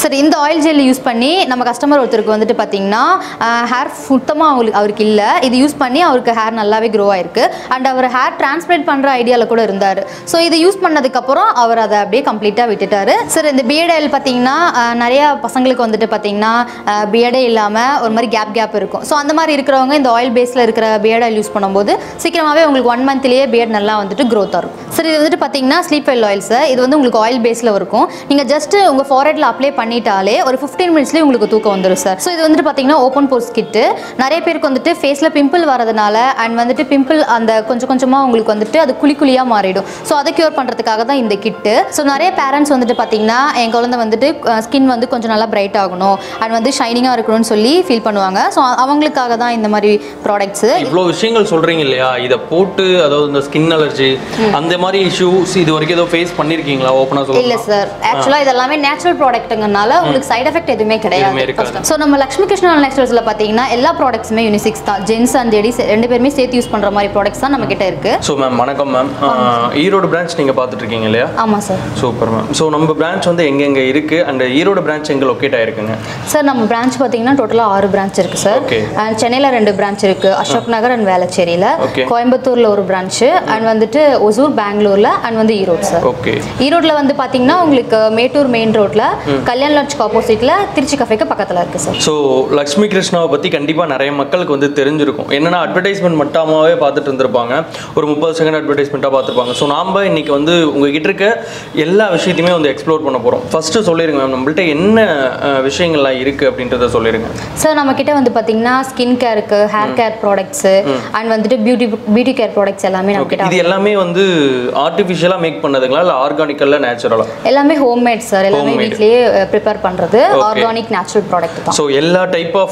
Sir இந்த oil gel use பண்ணி நம்ம கஸ்டமர் ஒருத்தருக்கு வந்துட்டு பார்த்தீங்கன்னா ஹேர் சுத்தமாக அவங்களுக்கு அவருக்கு இல்லை இது யூஸ் பண்ணி அவருக்கு ஹேர் நல்லாவே க்ரோ ஆயிருக்கு அண்ட் அவர் ஹேர் டிரான்ஸ்பிளேட் பண்ணுற ஐடியாவில் கூட இருந்தார் ஸோ இது யூஸ் பண்ணதுக்கப்புறம் அவர் அதை அப்படியே கம்ப்ளீட்டாக விட்டுட்டாரு சார் இந்த பியர்ட் ஆயில் பார்த்தீங்கன்னா அஹ், நிறைய பசங்களுக்கு வந்துட்டு பார்த்தீங்கன்னா பியர்டே இல்லாமல் ஒரு மாதிரி கேப் கேப் இருக்கும் ஸோ அந்த மாதிரி இருக்கிறவங்க இந்த ஆயில் பேஸில் இருக்கிற பியர்ட் ஆயில் யூஸ் பண்ணும்போது சீக்கிரமாகவே உங்களுக்கு ஒன் மந்த்லேயே பியர்ட் நல்லா வந்துட்டு க்ரோத் ஆகும் சார் இது வந்துட்டு பார்த்தீங்கன்னா ஸ்லீப் ஆயில் ஆயில் சார் இது வந்து உங்களுக்கு ஆயில் பேஸில் இருக்கும் நீங்கள் ஜஸ்ட் உங்கள் ஃபாரெட்டில் அப்ளை பண்ணிட்டாலே ஒரு ஃபிஃப்டீன் மினிட்ஸ்லேயே உங்களுக்கு தூக்கம் வந்துடும் சார் ஸோ இது வந்துட்டு பார்த்தீங்கன்னா ஓப்பன் போர்ஸ் கிட்டு நிறைய பேருக்கு வந்துட்டு ஃபேஸில் பிம்பிள் வரதுனால அண்ட் வந்துட்டு பிம்பிள் அந்த கொஞ்சம் கொஞ்சமாக உங்களுக்கு வந்துட்டு அது குழி குழியாக மாறிடும் ஸோ அதை க்யூர் பண்ணுறதுக்காக தான் இந்த கிட்டு ஸோ நிறைய பேரண்ட்ஸ் வந்துட்டு பார்த்தீங்கன்னா என் குழந்தை வந்துட்டு ஸ்கின் வந்து கொஞ்சம் நல்லா பிரைட் ஆகணும் அண்ட் வந்து ஷைனிங்காக இருக்கணும்னு சொல்லி ஃபீல் பண்ணுவாங்க ஸோ அவங்களுக்காக தான் இந்த மாதிரி ப்ராடக்ட்ஸு இவ்வளோ விஷயங்கள் சொல்றீங்க இல்லையா இதை போட்டு அதாவது இந்த ஸ்கின் அலர்ஜி அந்த மாதிரி இஷ்யூஸ் இது வரைக்கும் ஏதோ ஃபேஸ் பண்ணிருக்கீங்களா ஓப்பனா இல்ல சொல்லுங்க சார் ஆக்சுவலா இது எல்லாமே நேச்சுரல் ப்ராடக்ட்டுங்கனால உங்களுக்கு சைடு எஃபெக்ட் எதுவுமே எதுவுமே கிடையாது இருக்காது. ஸோ நம்ம லக்ஷ்மி கிருஷ்ணா நேச்சுரல்ஸ்ல பாத்தீங்கன்னா எல்லா ப்ராடக்ட்ஸுமே யூனிசிக்ஸ் தான் ஜென்ஸ் அண்ட் லேடிஸ் ரெண்டு பேருமே சேர்த்து யூஸ் பண்ற மாதிரி ப்ராடக்ட்ஸ் தான் நம்ம கிட்ட இருக்கு ஸோ மேம் வணக்கம் மேம் ஈரோடு பிரான்ச் நீங்க பார்த்துட்டு இருக்கீங்க இல்லையா ஆமா சார் சூப்பர் மேம் ஸோ நம்ம பிரான்ச் வந்து எங்கெங்க இருக்கு அண்ட் ஈரோடு பிரான்ச் எங்க லொக்கேட் ஆயிருக்குங்க சார் நம்ம பிரான்ச் பாத்தீங்கன்னா டோட்டலா ஆறு பிரான்ச் இருக்கு சார் Okay. அண்ட் சென்னையில ரெண்டு பிரான்ச் இருக்கு அசோக் நகர் அண்ட் வேளச்சேரியில Okay. கோயம்புத்தூர்ல ஒரு பிரான்ச் அண்ட் வந்துட்டு ஒசூர் பெங்களூர்ல அண்ட் வந்து ஈரோடு சார் ஓகே ஈரோட்ல வந்து பாத்தீங்கன்னா உங்களுக்கு மேட்டூர் மெயின் ரோட்ல கல்யாண் லாட்ஜ்க்கு ஆப்போசிட்ல திருச்சி கஃபேக்கு பக்கத்துல இருக்கு சார் ஸோ லக்ஷ்மி கிருஷ்ணாவை பற்றி கண்டிப்பாக நிறைய மக்களுக்கு வந்து தெரிஞ்சிருக்கும் என்னன்னா அட்வர்டைஸ்மெண்ட் மட்டாமாவே பார்த்துட்டு இருந்திருப்பாங்க ஒரு முப்பது செகண்ட் அட்வர்டைஸ்மெண்ட்டாக பார்த்துருப்பாங்க ஸோ நாம் இன்னைக்கு வந்து உங்ககிட்ட இருக்க எல்லா விஷயத்தையுமே வந்து எக்ஸ்ப்ளோர் பண்ண போகிறோம் ஃபர்ஸ்ட்டு சொல்லிடுங்க மேம் நம்மள்ட்ட என்ன அஹ், விஷயங்கள்லாம் இருக்குது அப்படின்றத சொல்லிடுங்க சார் நம்ம கிட்ட வந்து பாத்தீங்கன்னா ஸ்கின் கேருக்கு ஹேர் கேர் ப்ராடக்ட்ஸ் அண்ட் வந்துட்டு பியூட்டி பியூட்டி கேர் ப்ராடக்ட்ஸ் எல்லாமே நம்ம கிட்ட இது எல்லாமே வந்து ஆர்டிஃபிஷியலாக மேக் பண்ணதுங்களா இல்லை ஆர்கானிக்கல்ல நேச்சுரலாக எல்லாமே ஹோம்மேட் சார் எல்லாமே Homemade. வீட்லயே ப்ரிப்பேர் பண்றது Okay. ஆர்கானிக் நேச்சுரல் ப்ராடக்ட் தான் ஸோ எல்லா டைப் ஆஃப்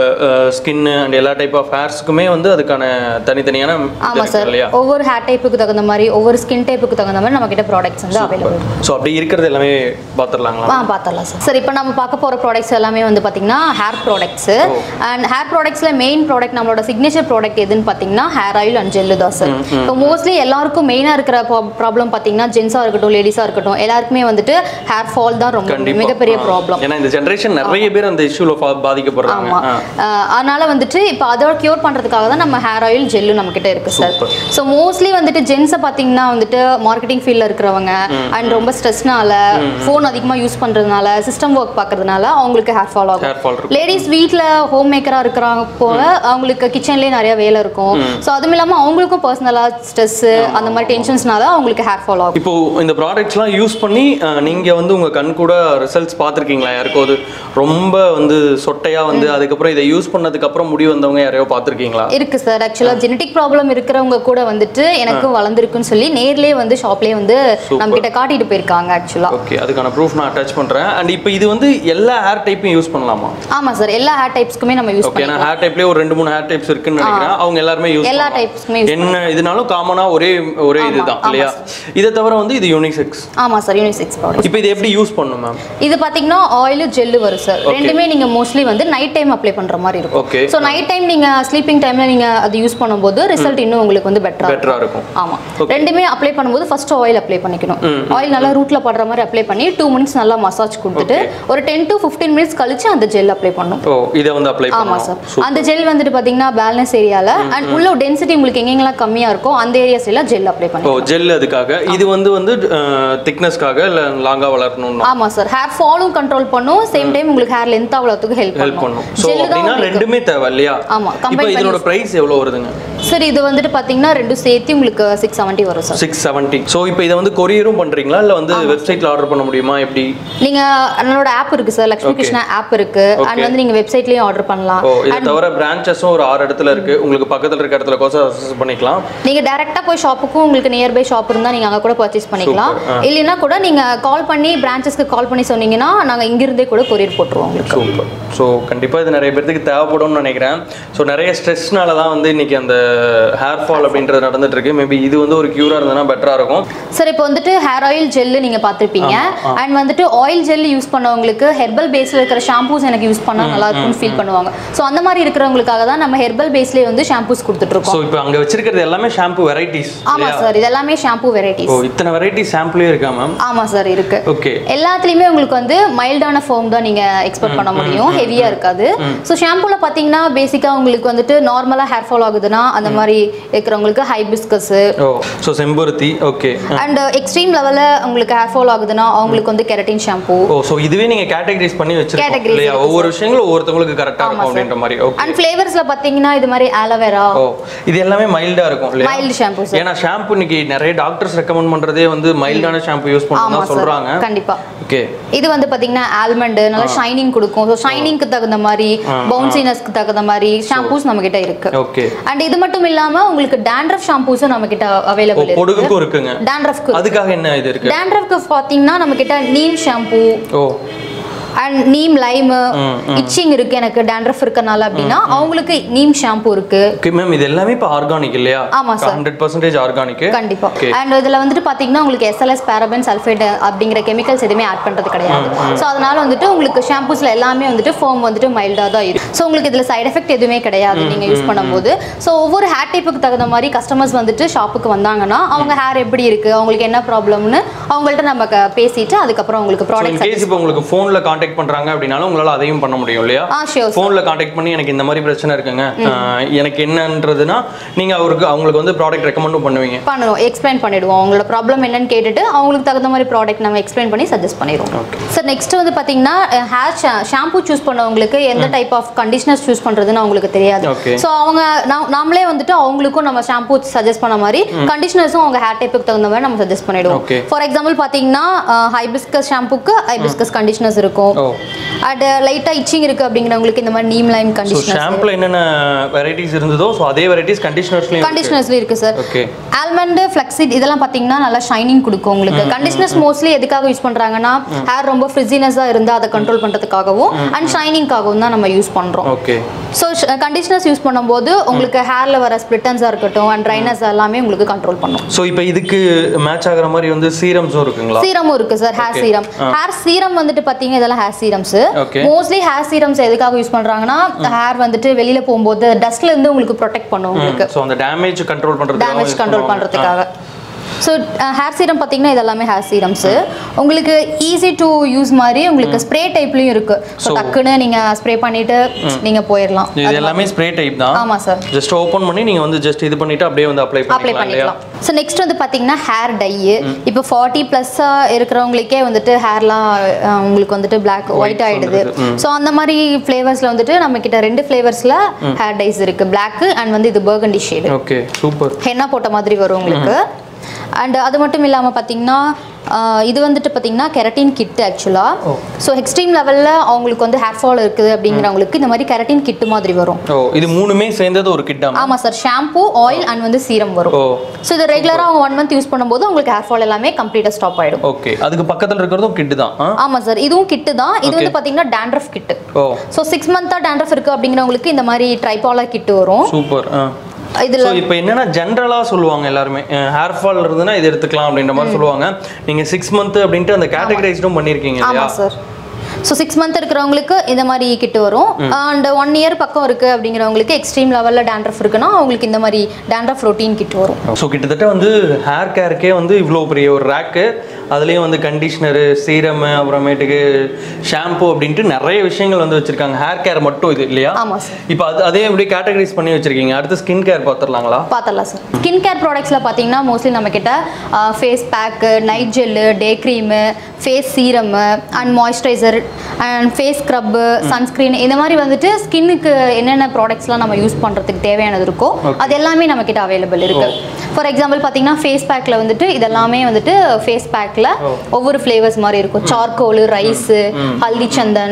ஸ்கின் அண்ட் எல்லா டைப் ஆஃப் ஹேர்ஸ்க்குமே வந்து அதுக்கான தனித்தனியான இது ஆமா இருக்கு சார் இல்லையா ஒவ்வொரு ஹேர் டைப்புக்கு தகுந்த மாதிரி ஒவ்வொரு ஸ்கின் டைப்புக்கு தகுந்த மாதிரி நம்ம கிட்ட ப்ராடக்ட்ஸ் வந்து அவைலபிள் ஸோ அப்படி இருக்கிறது எல்லாமே பார்த்துடலாங்களா ஆ பார்த்துடலாம் சார் சார் இப்போ நம்ம பார்க்க போகிற ப்ராடக்ட்ஸ் எல்லாமே வந்து பார்த்தீங்கன்னா ஹேர் ப்ராடக்ட்ஸு அண்ட் ஹேர் ப்ராடக்ட்ஸில் மெயின் ப்ராடக்ட் நம்மளோட சிக்னேச்சர் ப்ராடக்ட் எதுன்னு பார்த்தீங்கன்னா ஹேர் ஆயில் அண்ட் ஜெல்லு தான் சார் இப்போ மோஸ்ட்லி எல்லாருக்கும் மெயினாக இருக்கிற ப்ராப்ளம் பார்த்தீங்கன்னா ஜென்ஸாக இருக்கட்டும் லேடிஸாக இருக்கட்டும் எல்லாருக்குமே வந்துட்டு ஹேர் ஃபால் தான் ரொம்ப கண்டிப்பா. மிகப்பெரிய ஆ. ப்ராப்ளம் ஏன்னா இந்த ஜெனரேஷன் நிறைய பேர் அந்த இஷ்யூல பாதிக்கப்படுறாங்க ஆமா ஆ. அஹ் அதனால வந்துட்டு இப்போ அதோட கியூர் பண்றதுக்காக தான் நம்ம ஹேர் ஆயில் ஜெல்லு நம்ம கிட்ட இருக்கு சார் Super. ஸோ மோஸ்ட்லி வந்துட்டு ஜென்ஸை பார்த்தீங்கன்னா வந்துட்டு மார்க்கெட்டிங் ஃபீல்டில் இருக்கிறவங்க அண்ட் ரொம்ப ஸ்ட்ரெஸ்னால ஃபோன் அதிகமாக யூஸ் பண்றதுனால சிஸ்டம் ஒர்க் பார்க்கறதுனால அவங்களுக்கு ஹேர் ஃபால் Hair fall ஆகும் இருக்கும். லேடிஸ் வீட்டில் ஹோம் மேக்கராக இருக்கிறாங்க போல அவங்களுக்கு கிச்சன்லேயே நிறைய வேலை இருக்கும் ஸோ அதுவும் இல்லாமல் அவங்களுக்கும் பர்சனலாக ஸ்ட்ரெஸ் அந்த மாதிரி டென்ஷன்ஸ்னால அவங்களுக்கு ஹேர் ஃபால் ஆகும் இப்போ இந்த ப்ராடக்ட்ஸ்லாம் யூஸ் பண்ணி அஹ், நீங்க வந்து உங்க கண் கூட ரிசல்ட்ஸ் பார்த்துருக்கீங்களா யாருக்காவது ரொம்ப வந்து சொட்டையா வந்து அதுக்கப்புறம் இதை யூஸ் பண்ணதுக்கு அப்புறம் முடி வந்தவங்க யாரையோ பார்த்துருக்கீங்களா இருக்கு சார் ஆக்சுவலாக ஜெனடிக் ப்ராப்ளம் இருக்கிறவங்க கூட வந்துட்டு எனக்கு வளர்ந்துருக்குன்னு சொல்லி நேர்லயே வந்து ஷாப்லேயே வந்து நம்ம கிட்ட காட்டிட்டு போயிருக்காங்க ஆக்சுவலாக ஓகே அதுக்கான ப்ரூஃப் நான் அட்டாச் பண்றேன் அண்ட் இப்போ இது வந்து எல்லா ஹேர் டைப்பையும் யூஸ் பண்ணலாமா ஆமா சார் எல்லா ஹேர் டைப்ஸ்க்குமே நம்ம யூஸ் ஓகே ஏன்னா பண்ணிக்கலாம் ஹேர் டைப்லேயே ஒரு ரெண்டு மூணு ஹேர் டைப்ஸ் இருக்குன்னு நினைக்கிறேன் அவங்க எல்லாருமே யூஸ் எல்லா டைப்ஸ்க்குமே யூஸ் என்ன இதுனாலும் காமனா ஒரே ஒரே ஆமா, இதுதான் ஆமா இல்லையா இதை தவிர வந்து இது யூனிசெக்ஸ் ஆமா சார் யூனிசெக்ஸ் ப்ராடக்ட் இப்போ இது எப்படி யூஸ் பண்ணும் மேம் இது பாத்தீங்கன்னா ஆயில் ஜெல்லு வரும் சார் ரெண்டுமே நீங்க மோஸ்ட்லி வந்து நைட் டைம் அப்ளை பண்ற மாதிரி இருக்கும் Okay. ஸோ நைட் டைம் நீங்க ஸ்லீப்பிங் டைம்ல நீங்க அது யூஸ் பண்ணும்போது ரிசல்ட் இன்னும் உங்களுக்கு வந்து பெட்டரா பெட்டரா இருக்கும் ஆமா ரெண்டுமே அப்ளை பண்ணும்போது ஃபர்ஸ்ட் ஆயில் அப்ளை பண்ணிக்கணும் ஆயில் நல்லா ரூட்ல படுற மாதிரி அப்ளை பண்ணி டூ மினிட்ஸ் நல்லா மசாஜ் கொடுத்துட்டு ஒரு டென் டு ஃபிஃப்டீன் மினிட்ஸ் கழிச்சு அந்த ஜெல் அப்ளை பண்ணும் ஓ இதை வந்து அப்ளை ஆமா பண்ணலாம் சார் அந்த ஜெல் வந்துட்டு பாத்தீங்கன்னா பேலன்ஸ் ஏரியால அண்ட் உள்ள டென்சிட்டி உங்களுக்கு எங்கெங்கெல்லாம் கம்மியா இருக்கோ அந்த ஏரியாஸ் எல்லாம் ஜெல் அப்ளை பண்ணி ஓ ஜெல் அதுக்காக இது வந்து வந்து திக்னஸ்க்காக இல்ல லாங்கா வளரணும்னா ஆமா சார் ஹேர் ஃபாலும் கண்ட்ரோல் பண்ணும் சேம் டைம் உங்களுக்கு ஹேர் லென்த் அவ்வளவுக்கு ஹெல்ப் ஹெல்ப் பண்ணும் பண்ணும் ஸோ ஜெல் அப்படின்னா தான் உங்களுக்கு ரெண்டுமே தேவை இல்லையா ஆமா, இப்போ combine இதனோட பிரைஸ் எவ்வளவு வருதுங்க சார் இது வந்துட்டு பாத்தீங்கன்னா ரெண்டும் சேர்த்து உங்களுக்கு சிக்ஸ் செவன்ட்டி வரும் சார் சிக்ஸ் செவன்ட்டி ஸோ இப்போ இதை வந்து கொரியரும் பண்றீங்களா இல்ல வந்து வெப்சைட்ல ஆர்டர் பண்ண முடியுமா எப்படி நீங்க நம்மளோட ஆப் இருக்கு சார் லக்ஷ்மி கிருஷ்ணா ஆப் இருக்கு அண்ட் வந்து நீங்க வெப்சைட்லயும் ஆர்டர் பண்ணலாம் ஓ இதை தவிர பிரான்ச்சஸும் ஒரு ஆறு இடத்துல இருக்கு உங்களுக்கு பக்கத்துல இருக்க இடத்துல கோசம் அக்சஸ் பண்ணிக்கலாம் நீங்க டைரக்டா போய் ஷாப்புக்கும் உங்களுக்கு நியர்பை ஷாப் இருந்தா நீங்க அங்க கூட பர்ச்சேஸ் பண்ணிக்கலாம் இல்லைன்னா கூட நீங்க கால் பண்ணி பிரான்ச்சஸ்க்கு கால் பண்ணி சொன்னீங்கன்னா நாங்க இங்கிருந்தே கூட கொரியர் போட்டுருவோம் உங்களுக்கு சூப்பர் ஸோ கண்டிப்பாக இது நிறைய பேர்த்துக்கு தேவைப்படும்னு நினைக்கிறேன் ஸோ நிறைய ஸ்ட்ரெஸ்னால தான் வந்து இன்னைக்கு அந்த ஹேர் ஃபால் அப்படின்றது நடந்துட்டு இருக்கு மேபி இது வந்து ஒரு கியூரா இருந்ததுன்னா பெட்டரா இருக்கும் சார் இப்போ வந்துட்டு ஹேர் ஆயில் ஜெல்லு நீங்க பார்த்திருப்பீங்க அண்ட் வந்துட்டு ஆயில் ஜெல் யூஸ் பண்ணவங்களுக்கு ஹெர்பல் பேஸ்ல இருக்கிற ஷாம்பூஸ் எனக்கு யூஸ் பண்ணா நல்லா இருக்கும்னு ஃபீல் பண்ணுவாங்க ஸோ அந்த மாதிரி இருக்கிறவங்களுக்காக தான் நம்ம ஹெர்பல் பேஸ்லேயே வந்து ஷாம்பூஸ் கொடுத்துட்டு இருக்கோம் ஸோ இப்போ அங்க வச்சிருக்கிறது எல்லாமே ஷாம்பு வெரைட்டிஸ் ஆமா சார் இது எல்லாமே ஷாம்பூ வெரைட்டிஸ் ஓ இத்தனை வெரைட்டி சாம்பிளே இருக்கா மேம் ஆமா சார் இருக்கு ஓகே எல்லாத்துலயுமே உங்களுக்கு வந்து மைல்டான ஃபோம் தான் நீங்க எக்ஸ்பெக்ட் பண்ண முடியும் ஹெவியா இருக்காது ஸோ ஷாம்பூல பாத்தீங்கன்னா பேசிக்கா உங்களுக்கு வந்துட்டு நார்மலா ஹேர் ஃபால் ஆகுதுன்னா அந்த மாதிரி இருக்கிறவங்களுக்கு ஹைபிஸ்கஸ் ஓ ஸோ செம்பருத்தி ஓகே அண்ட் எக்ஸ்ட்ரீம் லெவல்ல உங்களுக்கு ஹேர் ஃபால் ஆகுதுன்னா அவங்களுக்கு வந்து கெரட்டின் ஷாம்பூ ஓ ஸோ இதுவே நீங்க கேட்டகரைஸ் பண்ணி வச்சிருக்கோம் Categorize இல்லையா இருக்கு ஒவ்வொரு விஷயங்களும் ஒவ்வொருத்தவங்களுக்கு கரெக்டா இருக்கும் அப்படின்ற மாதிரி ஓகே அண்ட் ஃப்ளேவர்ஸ்ல பாத்தீங்கன்னா இது மாதிரி ஆலோவேரா ஓ இது எல்லாமே மைல்டா இருக்கும் இல்லையா மைல்டு ஷாம்பூ சார் ஏன்னா ஷாம்பு இன்னைக்கு நிறைய டாக்டர்ஸ் ரெக்கமெண்ட் பண்றதே வந்து மைல்டான ஷாம்பு யூஸ் ஆமா பண்ணணும் சார் சொல்றாங்க கண்டிப்பா ஓகே இது வந்து பாத்தீங்கன்னா ஆல்மண்ட் நல்லா ஷைனிங் கொடுக்கும் ஸோ ஷைனிங்க்கு தகுந்த மாதிரி பவுன்சினஸ்க்கு தகுந்த மாதிரி ஷாம்பூஸ் நம்ம கிட்ட இருக்கு ஓகே அண்ட் இது மட்டும் இல்லாம உங்களுக்கு டேண்ட்ரஃப் ஷாம்பூஸும் நம்ம கிட்ட அவைலபிள் இருக்கு பொடுகுக்கும் இருக்குங்க டேண்ட்ரஃப்க்கு அதுக்காக என்ன இது இருக்கு டேண்ட்ரஃப்க்கு பாத்தீங்கன்னா நம்ம கிட்ட neem shampoo oh and neem lime itching இருக்கு எனக்கு டேண்ட்ரஃப் இருக்கனால அப்படின்னா அவங்களுக்கு நீம் ஷாம்பூ இருக்கு ஓகே மேம் இது எல்லாமே இப்போ ஆர்கானிக் இல்லையா ஆமா sir. ஹண்ட்ரட் பர்சன்டேஜ் ஆர்கானிக் கண்டிப்பா Okay. அண்ட் இதுல வந்துட்டு பாத்தீங்கன்னா உங்களுக்கு எஸ்எல்எஸ் பேரபன் சல்ஃபேட் அப்படிங்கிற கெமிக்கல்ஸ் எதுவுமே ஆட் பண்றது கிடையாது ஸோ அதனால வந்துட்டு உங்களுக்கு ஷாம்பூஸ்ல எல்லாமே வந்துட்டு ஃபோம் வந்துட்டு மைல்டா தான் இருக்கும் ஸோ உங்களுக்கு இதுல சைடு எஃபெக்ட் எதுவுமே கிடையாது நீங்க யூஸ் பண்ணும்போது ஸோ ஒவ்வொரு ஹேர் டைப்புக்கு தகுந்த மாதிரி கஸ்டமர்ஸ் வந்துட்டு ஷாப்புக்கு வந்தாங்கன்னா அவங்க ஹேர் எப்படி இருக்கு அவங்களுக்கு என்ன ப்ராப்ளம்னு அவங்கள்ட்ட நம்ம க- பேசிட்டு அதுக்கப்புறம் உங்களுக்கு இன் ப்ராடக்ட் கேஸ் இப்போ உங்களுக்கு ஃபோன்ல காண்டாக்ட் பண்றாங்க அப்படின்னாலும் உங்களால அதையும் பண்ண முடியும் இல்லையா ஆ ஷியோர் ஃபோன்ல காண்டாக்ட் பண்ணி எனக்கு இந்த மாதிரி பிரச்சனை இருக்குங்க ஆஹ் எனக்கு என்னன்றதுன்னா நீங்க அவருக்கு அவங்களுக்கு வந்து ப்ராடக்ட் ரெக்கமெண்டும் பண்ணுவீங்க பண்ணுவோம் எக்ஸ்பிளைன் பண்ணிடுவோம் அவங்களோட ப்ராப்ளம் என்னன்னு கேட்டுட்டு அவங்களுக்கு தகுந்த மாதிரி ப்ராடக்ட் நம்ம எக்ஸ்பிளைன் பண்ணி சஜஸ்ட் பண்ணிடுவோம் சார் நெக்ஸ்ட் வந்து பார்த்தீங்கன்னா ஹேர் ஷாம்பு சூஸ் பண்ணவங்களுக்கு எந்த டைப் ஆஃப் கண்டிஷனர்ஸ் சூஸ் பண்ணுறதுன்னு அவங்களுக்கு தெரியாது Okay. ஸோ அவங்க நாம்- நாமளே வந்துட்டு அவங்களுக்கும் நம்ம ஷாம்பு சஜஸ்ட் பண்ண மாதிரி கண்டிஷனர்ஸும் அவங்க ஹேர் டைப்புக்கு தகுந்த மாதிரி நம்ம சஜஸ்ட் பண்ணிடுவோம் Okay. ஃபார் எக்ஸாம்பிள் பார்த்தீங்கன்னா ஹைபிஸ்கஸ் ஷாம்புக்கு ஹைபிஸ்கஸ் கண்டிஷனர்ஸ் இருக்கும் ஓ அட் லைட்டாக இச்சிங் இருக்குது அப்படிங்கிறவங்களுக்கு இந்த மாதிரி நீம் லைம் ஸோ கண்டிஷனர் ஷாம்புல என்னென்ன வெரைட்டிஸ் இருந்ததோ ஸோ அதே வெரைட்டிஸ் கண்டிஷனர்ஸ்லையும் கண்டிஷனர்ஸ்ல இருக்கு சார் ஓகே ஆல்மண்ட் ஃப்ளக்ஸிட் இதெல்லாம் பார்த்தீங்கன்னா நல்லா ஷைனிங் கொடுக்கும் உங்களுக்கு கண்டிஷனர்ஸ் மோஸ்ட்லி எதுக்காக யூஸ் பண்றாங்கன்னா ஹேர் ரொம்ப ஃப்ரிஸினஸாக இருந்தால் அதை கண்ட்ரோல் பண்ணுறதுக்காகவும் அண்ட் ஷைனிங்காகவும் தான் நம்ம யூஸ் பண்ணுறோம் ஓகே ஸோ கண்டிஷனர்ஸ் யூஸ் பண்ணும்போது உங்களுக்கு ஹேரில் வர ஸ்பிளிட்டன்ஸாக இருக்கட்டும் அண்ட் ட்ரைனஸ் எல்லாமே உங்களுக்கு கண்ட்ரோல் பண்ணும் ஸோ இப்போ இதுக்கு மேட்ச் ஆகுற மாதிரி வந்து சீரம்ஸும் இருக்குங்களா சீரமும் இருக்கு sir hair serum hair serum வந்துட்டு பார்த்தீங்க இதெல்லாம் hair serums Okay. Mostly hair serums எதுக்காக யூஸ் பண்றாங்கன்னா ஹேர் வந்துட்டு வெளியில போகும்போது டஸ்ட்ல இருந்து உங்களுக்கு ப்ரொடெக்ட் பண்ணும் உங்களுக்கு ஸோ அந்த டேமேஜ் கண்ட்ரோல் பண்ணுறது டேமேஜ் கண்ட்ரோல் பண்ணுறதுக்காக ஸோ ஹேர் சீரம் பார்த்தீங்கன்னா இது எல்லாமே ஹேர் சீரம்ஸு உங்களுக்கு ஈஸி டு யூஸ் மாதிரி உங்களுக்கு ஸ்ப்ரே டைப்லையும் இருக்கு ஸோ So- டக்குன்னு நீங்கள் ஸ்ப்ரே பண்ணிட்டு நீங்கள் போயிடலாம் இது எல்லாமே ஸ்ப்ரே டைப் தான் ஆமாம் சார் ஜஸ்ட் ஓப்பன் பண்ணி நீங்க வந்து ஜஸ்ட் இது பண்ணிட்டு அப்படியே வந்து அப்ளை அப்ளை பண்ணிக்கலாம் இல்லையா பண்ணிக்கலாம் ஸோ நெக்ஸ்ட் வந்து பார்த்தீங்கன்னா ஹேர் டை இப்போ ஃபார்ட்டி ப்ளஸ்ஸாக இருக்கிறவங்களுக்கே வந்துட்டு ஹேர்லாம் உங்களுக்கு வந்துட்டு பிளாக் ஒயிட் ஆயிடுது ஸோ அந்த மாதிரி ஃப்ளேவர்ஸில் வந்துட்டு நம்ம கிட்ட ரெண்டு ஃப்ளேவர்ஸில் ஹேர் டைஸ் இருக்கு Black அண்ட் வந்து இது burgundy shade okay super henna போட்ட மாதிரி வரும் உங்களுக்கு அண்ட் அது மட்டும் இல்லாமல் பார்த்தீங்கன்னா ஆஹ் இது வந்துட்டு பார்த்தீங்கன்னா கெரட்டின் கிட் ஆக்சுவலாக ஸோ எக்ஸ்ட்ரீம் லெவலில் அவங்களுக்கு வந்து ஹேர் ஃபால் இருக்குது அப்படிங்கிறவங்களுக்கு இந்த மாதிரி கெரட்டின் கிட் மாதிரி வரும் ஓ இது மூணுமே சேர்ந்தது ஒரு கிட்டாமா ஆமாம் சார் ஷாம்பூ ஆயில் அண்ட் வந்து சீரம் வரும் ஓ ஸோ இது ரெகுலராக அவங்க ஒன் மந்த் யூஸ் பண்ணும்போது உங்களுக்கு ஹேர் ஃபால் எல்லாமே கம்ப்ளீட்டாக ஸ்டாப் ஆகிடும் ஓகே அதுக்கு பக்கத்துல இருக்கிறதும் கிட்டு தான் ஆ? ஆமாம் சார் இதுவும் கிட்டு தான் இது வந்து பார்த்தீங்கன்னா dandruff kit oh so six மந்த்தாக டேண்ட்ரஃப் இருக்குது அப்படிங்கிறவங்களுக்கு இந்த மாதிரி ட்ரைபாலா கிட்டு வரும் சூப்பர் ஆ இதில் ஸோ இப்போ என்னன்னா ஜென்ரலாக சொல்லுவாங்க எல்லாருமே ஹேர் ஃபால் இருந்ததுன்னா இது எடுத்துக்கலாம் அப்படின்ற மாதிரி சொல்லுவாங்க நீங்க சிக்ஸ் மந்த் அப்படின்ட்டு அந்த கேட்டகரைஸ்டும் பண்ணியிருக்கீங்க இல்லையா ஆமாம் சார் ஸோ சிக்ஸ் மந்த் இருக்கிறவங்களுக்கு இந்த மாதிரி கிட்டு வரும் அண்ட் ஒன் இயர் பக்கம் இருக்கு அப்படிங்கிறவங்களுக்கு எக்ஸ்ட்ரீம் லெவலில் டேண்ட்ரஃப் இருக்குன்னா அவங்களுக்கு இந்த மாதிரி டேண்ட்ரஃப் ரொட்டீன் கிட் வரும் ஸோ கிட்டத்தட்ட வந்து ஹேர் கேருக்கே வந்து இவ்வளோ பெரிய ஒரு ரேக்கு அதுலேயும் வந்து கண்டிஷ்னரு சீரம் அப்புறமேட்டுக்கு ஷாம்பு அப்படின்ட்டு நிறைய விஷயங்கள் வந்து வச்சிருக்காங்க ஹேர் கேர் மட்டும் இது இல்லையா ஆமாம் சார் இப்போ அது அதே எப்படி கேட்டகரைஸ் பண்ணி வச்சிருக்கீங்க அடுத்து ஸ்கின் கேர் பார்த்துடலாங்களா பார்த்தலாம் சார் ஸ்கின் கேர் ப்ராடக்ட்ஸில் பார்த்தீங்கன்னா மோஸ்ட்லி நம்ம கிட்ட face pack night gel day cream face serum and moisturiser and face scrub sunscreen இந்த மாதிரி வந்துட்டு ஸ்கின்னுக்கு என்னென்ன ப்ராடக்ட்ஸ்லாம் நம்ம யூஸ் பண்ணுறதுக்கு தேவையானது இருக்கோ அது எல்லாமே நம்ம கிட்ட அவைலபிள் இருக்கு ஃபார் எக்ஸாம்பிள் பார்த்தீங்கன்னா ஃபேஸ் பேக்கில் வந்துட்டு இதெல்லாமே வந்துட்டு ஃபேஸ் பேக்கில் ஒவ்வொரு ஃப்ளேவர்ஸ் மாதிரி இருக்கும் charcoal rice haldi chandan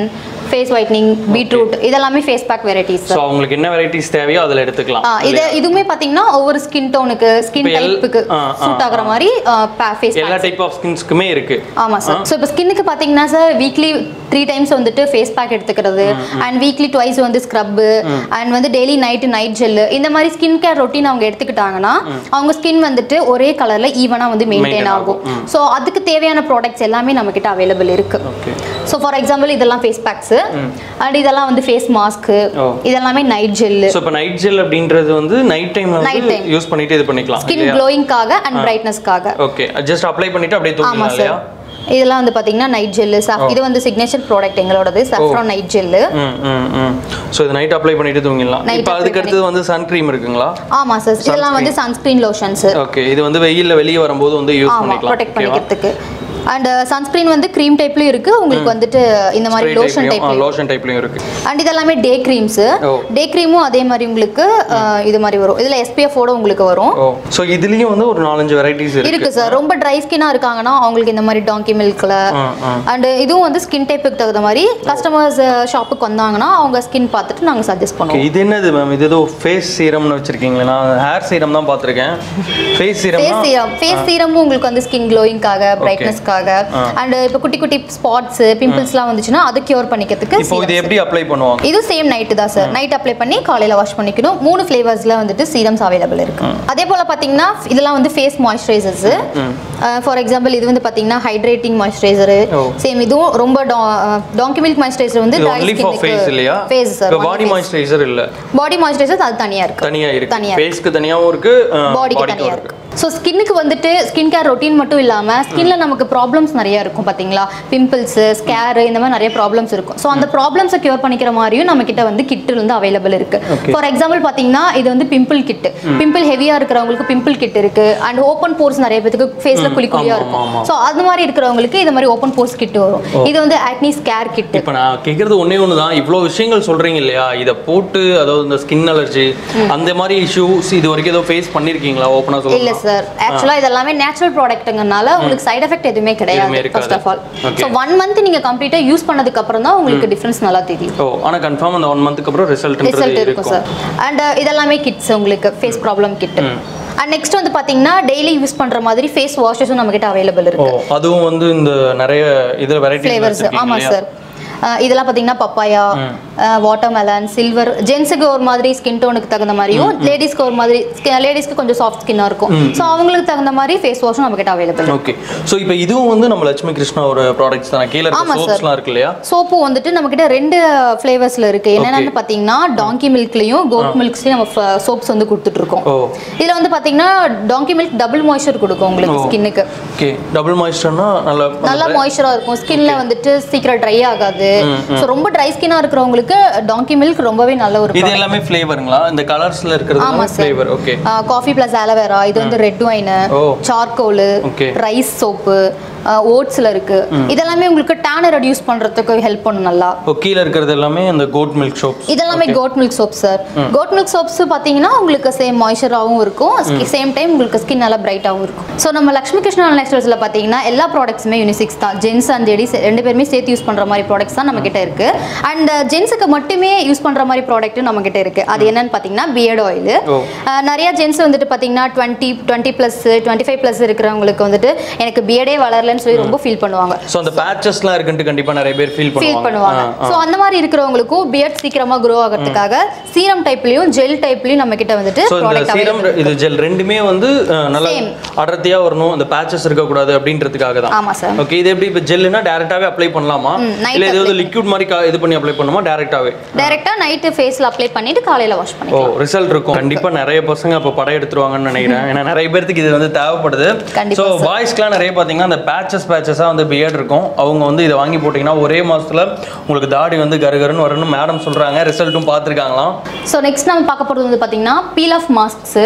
face whitening beetroot இதெல்லாமே ஃபேஸ் பேக் வெரைட்டிஸ் ஸோ அவங்களுக்கு என்ன வெரைட்டிஸ் தேவையோ அதில் எடுத்துக்கலாம் இது இதுவுமே பாத்தீங்கன்னா ஒவ்வொரு ஸ்கின் டோனுக்கு ஸ்கின் இப்ப எல்- டைப்புக்கு ஆ, ஆ, சூட் ஆகுற மாதிரி ஃபேஸ் எல்லா டைப் ஆஃப் ஸ்கின்ஸ்க்குமே இருக்கு ஆமா சார் ஸோ இப்போ ஸ்கின்னுக்கு பார்த்தீங்கன்னா சார் வீக்லி த்ரீ டைம்ஸ் வந்துட்டு ஃபேஸ் பேக் எடுத்துக்கிறது அண்ட் வீக்லி ட்வைஸ் வந்து ஸ்க்ரப்பு அண்ட் வந்து டெய்லி நைட்டு நைட் ஜெல்லு இந்த மாதிரி ஸ்கின் கேர் ரொட்டீன் அவங்க எடுத்துக்கிட்டாங்கன்னா அவங்க ஸ்கின் வந்துட்டு ஒரே கலர்ல ஈவனா வந்து மெயின்டைன் Maintain ஆகும் ஸோ அதுக்கு தேவையான ப்ராடக்ட்ஸ் எல்லாமே நம்ம கிட்ட அவைலபிள் இருக்கு ஓகே ஸோ ஃபார் எக்ஸாம்பிள் இதெல்லாம் ஃபேஸ் பேக்ஸ் அண்ட் இதெல்லாம் வந்து ஃபேஸ் மாஸ்க்கு ஓ. இதெல்லாமே நைட் ஜெல்லு ஸோ இப்போ நைட் ஜெல் அப்படின்றது வந்து நைட் டைம்ல Night வந்து time. யூஸ் பண்ணிட்டு இது பண்ணிக்கலாம் ஸ்கின் க்ளோயிங்காக அண்ட் பிரைட்னஸ்க்காக ஓகே ஜஸ்ட் அப்ளை பண்ணிட்டு அப்படியே ஆமா தூக்கலாம் இல்லையா சார் இதெல்லாம் வந்து பாத்தீங்கன்னா நைட் ஜெல்லு இது வந்து சிக்னேச்சர் ப்ராடக்ட் எங்களோடது சஃப்ரான் நைட் ஜெல்லு ம் ம் ம் ஸோ இது நைட் அப்ளை பண்ணிட்டு தூங்கிடலாம் Night இப்போ apply அதுக்கு அடுத்தது வந்து சன் க்ரீம் இருக்குங்களா ஆமா சார் இதெல்லாம் வந்து சன்ஸ்கிரீன் லோஷன்ஸ் ஓகே இது வந்து வெயில்ல வெளியே வரும்போது வந்து யூஸ் ஆமா பண்ணிக்கலாம் ப்ரொடெக்ட் பண்ணிக்கிறதுக்கு அண்ட் சன்ஸ்கிரீன் வந்து க்ரீம் டைப்லயும் இருக்கு உங்களுக்கு வந்துட்டு இந்த மாதிரி லோஷன் டைப்லயும் லோஷன் டைப்லயும் இருக்கு அண்ட் இதெல்லாமே டே க்ரீம்ஸ் ஓ. டே க்ரீமும் அதே மாதிரி உங்களுக்கு அஹ், இது மாதிரி வரும் இதுல SPF ஓட உங்களுக்கு வரும் ஓ ஸோ இதுலயும் வந்து ஒரு நாலஞ்சு வெரைட்டிஸ் இருக்கு இருக்கு சார் ரொம்ப ட்ரை ஸ்கின்னா இருக்காங்கன்னா அவங்களுக்கு இந்த மாதிரி டாங்கி மில்க்ல ஆ, ஆ. அண்ட் இதுவும் வந்து ஸ்கின் டைப்புக்கு தகுந்த மாதிரி கஸ்டமர்ஸ் ஷாப்புக்கு வந்தாங்கன்னா அவங்க ஸ்கின் பார்த்துட்டு நாங்க சஜஸ்ட் Okay, பண்ணுவோம் இது என்னது மேம் இது ஏதோ ஃபேஸ் சீரம்னு வச்சிருக்கீங்களா நான் ஹேர் சீரம் தான் பார்த்துருக்கேன் face serum face serum face சீரமும் உங்களுக்கு வந்து ஸ்கின் க்ளோயிங்காக பிரைட்னஸ்க்காக அண்ட் இப்போ குட்டி குட்டி ஸ்பாட்ஸ் பிம்பிள்ஸ்லாம் வந்துச்சுன்னா அதை கியூர் பண்ணிக்கிறதுக்கு இப்போ இது serums. எப்படி அப்ளை பண்ணுவாங்க இது சேம் நைட்டு தான் சார் நைட் அப்ளை பண்ணி காலையில வாஷ் பண்ணிக்கணும் மூணு ஃப்ளேவர்ஸ்ல வந்துட்டு சீரம்ஸ் அவைலபிள் இருக்கு அதே போல பாத்தீங்கன்னா இதெல்லாம் வந்து ஃபேஸ் மாய்ஸ்சரைசர்ஸ் ஃபார் எக்ஸாம்பிள் இது வந்து பாத்தீங்கன்னா ஹைட்ரேட்டிங் மாய்ஸ்சரைசர் ஓ. சேம் இதுவும் ரொம்ப டாங்கி மில்க் மாய்ஸ்சரைசர் வந்து இது ஒன்லி ஃபார் ஃபேஸ் இல்லையா ஃபேஸ் சார் இப்போ பாடி மாய்ஸ்சரைசர் இல்ல பாடி மாய்ஸ்சரைசர் அது தனியா இருக்கு தனியா இருக்கு தனியா ஃபேஸ்க்கு தனியாவும் இருக்கு பாடிக்கு பாடிக்கும் தனியாக இருக்கு இருக்கு ஸோ ஸ்கின்னுக்கு வந்துட்டு ஸ்கின் கேர் ரொட்டீன் மட்டும் இல்லாமல் ஸ்கின்ல நமக்கு ப்ராப்ளம்ஸ் நிறைய இருக்கும் பார்த்தீங்களா பிம்பிள்ஸ் ஸ்கேரு இந்த மாதிரி நிறைய ப்ராப்ளம்ஸ் இருக்கும் ஸோ அந்த ப்ராப்ளம்ஸை கியூர் பண்ணிக்கிற மாதிரியும் நம்ம கிட்ட வந்து கிட்டு வந்து அவைலபிள் இருக்கு Okay. ஃபார் எக்ஸாம்பிள் பார்த்தீங்கன்னா இது வந்து பிம்பிள் கிட் பிம்பிள் ஹெவியாக இருக்கிறவங்களுக்கு பிம்பிள் கிட் இருக்கு அண்ட் ஓப்பன் போர்ஸ் நிறைய பேருக்கு ஃபேஸ்ல குழி குழியா ஆமா, இருக்கும் ஆமா. ஸோ அது மாதிரி இருக்கிறவங்களுக்கு இது மாதிரி ஓப்பன் போர்ஸ் கிட் வரும் இது வந்து ஆக்னி ஸ்கேர் கிட் இப்போ நான் கேட்குறது ஒன்றே ஒன்று தான் இவ்வளோ விஷயங்கள் சொல்கிறீங்க இல்லையா இதை போட்டு அதாவது இந்த ஸ்கின் அலர்ஜி அந்த மாதிரி இஷ்யூஸ் இது வரைக்கும் ஏதோ ஃபேஸ் பண்ணியிருக்கீங்களா ஓப்பனாக இல்ல சொல்லுங்க சார் ஆக்சுவலா இது எல்லாமே நேச்சுரல் ப்ராடக்ட்ங்கனால உங்களுக்கு சைடு எஃபெக்ட் எதுவுமே எதுவுமே கிடையாது இருக்காது. First of all Okay. So one month நீங்க கம்ப்ளீட்டா யூஸ் பண்ணதுக்கு அப்புறம் தான் உங்களுக்கு டிஃபரன்ஸ் நல்லா தெரியும் ஓ ஆனால் கன்ஃபார்ம் அந்த ஒன் மந்த்துக்கு அப்புறம் ரிசல்ட்ன்றது ரிசல்ட் இருக்கும் இருக்கும் சார் அண்ட் இதெல்லாமே கிட்ஸ் உங்களுக்கு face problem kit and next வந்து பாத்தீங்கன்னா டெய்லி யூஸ் பண்ற மாதிரி ஃபேஸ் வாஷஸும் நம்ம கிட்ட அவைலபிள் ஓ இருக்கு அதுவும் வந்து இந்த நிறைய இதில் வெரைட்டிஸ் ஃப்ளேவர்ஸ் ஆமா சார் இதெல்லாம் பாத்தீங்கன்னா பப்பாயா வாட்டர்மெலன் சில்வர் ஜென்ஸுக்கு ஒரு மாதிரி ஸ்கின் டோனுக்கு தகுந்த மாதிரியும் லேடிஸ்க்கு ஒரு மாதிரி லேடிஸ்க்கு கொஞ்சம் சாஃப்ட் ஸ்கின்னா இருக்கும் ஸோ அவங்களுக்கு தகுந்த மாதிரி ஃபேஸ் வாஷும் நம்ம கிட்ட அவைலபிள் ஓகே ஸோ இப்போ இதுவும் வந்து நம்ம லட்சுமி கிருஷ்ணா ஒரு ப்ராடக்ட்ஸ் தான் கீழே ஆமா இருக்க sir. சோப்ஸ்லாம் இருக்கு இல்லையா சோப்பு வந்துட்டு நம்ம கிட்ட ரெண்டு ஃப்ளேவர்ஸ்ல இருக்கு என்னென்னு பாத்தீங்கன்னா டாங்கி மில்க்லயும் கோட் மில்க்ஸ்லயும் நம்ம சோப்ஸ் வந்து கொடுத்துட்டு இருக்கோம் ஓ இதுல வந்து பாத்தீங்கன்னா டாங்கி மில்க் டபுள் மாய்ஸ்சர் கொடுக்கும் உங்களுக்கு ஓ. ஸ்கின்னுக்கு ஓகே டபுள் மாய்ஸ்டர்னா நல்ல நல்லா மாய்ஸ்சரா இருக்கும் ஸ்கின்ல வந்துட்டு சீக்கிரம் ட்ரை ஆகாது ஸோ ரொம்ப ட்ரை ஸ்கின்னா இருக்கிறவங்களுக்கு டாங்கி மில்க் ரொம்பவே நல்ல ஒரு இது எல்லாமே ஃப்ளேவருங்களா இந்த கலர்ஸ்ல இருக்கிறது ஆமா sir flavour okay coffee plus aloe vera இது வந்து ரெட் ஒயின் ஓ. Charcoal Okay. ரைஸ் சோப்பு ஓட்ஸ்ல இருக்கு இதெல்லாமே உங்களுக்கு டேனை ரெடியூஸ் பண்றதுக்கு ஹெல்ப் பண்ணும் நல்லா ஓ கீழே இருக்கிறது எல்லாமே அந்த கோட் மில்க் ஷோப்ஸ் இதெல்லாமே goat milk soap sir goat milk soaps பார்த்தீங்கன்னா உங்களுக்கு சேம் மாய்ஸ்சராகவும் இருக்கும் சேம் டைம் உங்களுக்கு ஸ்கின் நல்லா பிரைட்டாகவும் இருக்கும் ஸோ நம்ம லக்ஷ்மி கிருஷ்ணா நெக்ஸ்டர்ஸில் பார்த்தீங்கன்னா எல்லா ப்ராடக்ட்ஸுமே யூனிசிக்ஸ் தான் ஜென்ஸ் அண்ட் லேடிஸ் ரெண்டு பேருமே சேர்த்து யூஸ் பண்ணுற மாதிரி ப்ராடக்ட்ஸ் தான் நம்ம கிட்ட இருக்கு அண்ட் ஜென்ஸுக்கு மட்டுமே யூஸ் பண்ணுற மாதிரி ப்ராடக்ட்டும் நம்ம கிட்ட இருக்கு அது என்னன்னு பார்த்தீங்கன்னா பியர்ட் ஆயில் ஓ. நிறைய ஜென்ஸ் வந்துட்டு பார்த்தீங்கன்னா twenty twenty plus twenty five plus இருக்கிறவங்களுக்கு வந்துட்டு எனக்கு பியர்டே வளரலன்னு சொல்லி ரொம்ப ஃபீல் பண்ணுவாங்க ஸோ அந்த பேச்சஸ்லாம் இருக்குன்ட்டு கண்டிப்பா நிறைய பேர் ஃபீல் ஃபீல் பண்ணுவாங்க பண்ணுவாங்க ஆ, ஆ. ஸோ அந்த மாதிரி இருக்கிறவங்களுக்கும் பியர்ட் சீக்கிரமா க்ரோ ஆகிறதுக்காக சீரம் டைப்லயும் ஜெல் டைப்லயும் நம்ம கிட்ட வந்துட்டு ஸோ இந்த ப்ராடக்ட் சீரம் இது ஜெல் ரெண்டுமே வந்து அஹ், நல்லா Same. அடர்த்தியா வரணும் அந்த பேச்சஸ் இருக்கக்கூடாது அப்படின்றதுக்காக தான் ஆமா சார் ஓகே இது எப்படி இப்போ ஜெல்லுனா டேரெக்டாகவே அப்ளை பண்ணலாமா ம், night இல்லை இது வந்து லிக்விட் மாதிரி கா- இது பண்ணி அப்ளை பண்ணுமா டேரெக்டாகவே டைரக்டா நைட்டு ஃபேஸ்ல அப்ளை பண்ணிட்டு காலையில வாஷ் ஓ பண்ணிக்கலாம் ரிசல்ட் இருக்கும் கண்டிப்பா நிறைய பசங்க அப்போ படம் எடுத்துருவாங்கன்னு நினைக்கிறேன் ஏன்னா நிறைய பேர்த்துக்கு இது வந்து தேவைப்படுது கண்டிப்பா ஸோ பாய்ஸ்க்குலாம் நிறைய பார்த்தீங்கன்னா அந்த பேச்சஸ் பேச்சஸாக வந்து பியர்ட் இருக்கும் அவங்க வந்து இதை வாங்கி போட்டிங்கன்னா ஒரே மாசத்துல உங்களுக்கு தாடி வந்து கருகருன்னு வரணும் மேடம் சொல்றாங்க ரிசல்ட்டும் பார்த்துருக்காங்களாம் ஸோ நெக்ஸ்ட் நம்ம பார்க்க போகிறது வந்து பார்த்தீங்கன்னா peel off masks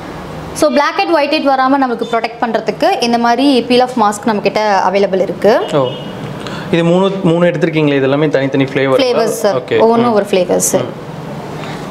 so black head white head வராமல் நமக்கு ப்ரொடெக்ட் பண்ணுறதுக்கு இந்த மாதிரி பீல் ஆஃப் மாஸ்க் நம்மக்கிட்ட அவைலபிள் இருக்குது ஓ இது மூணு மூணு எடுத்திருக்கீங்களே இது எல்லாமே தனித்தனி ஃப்ளேவர் ஃப்ளேவர்ஸ் சார் ஓகே ஒவ்வொன்றும் ஒரு ஃப்ளேவர்ஸ்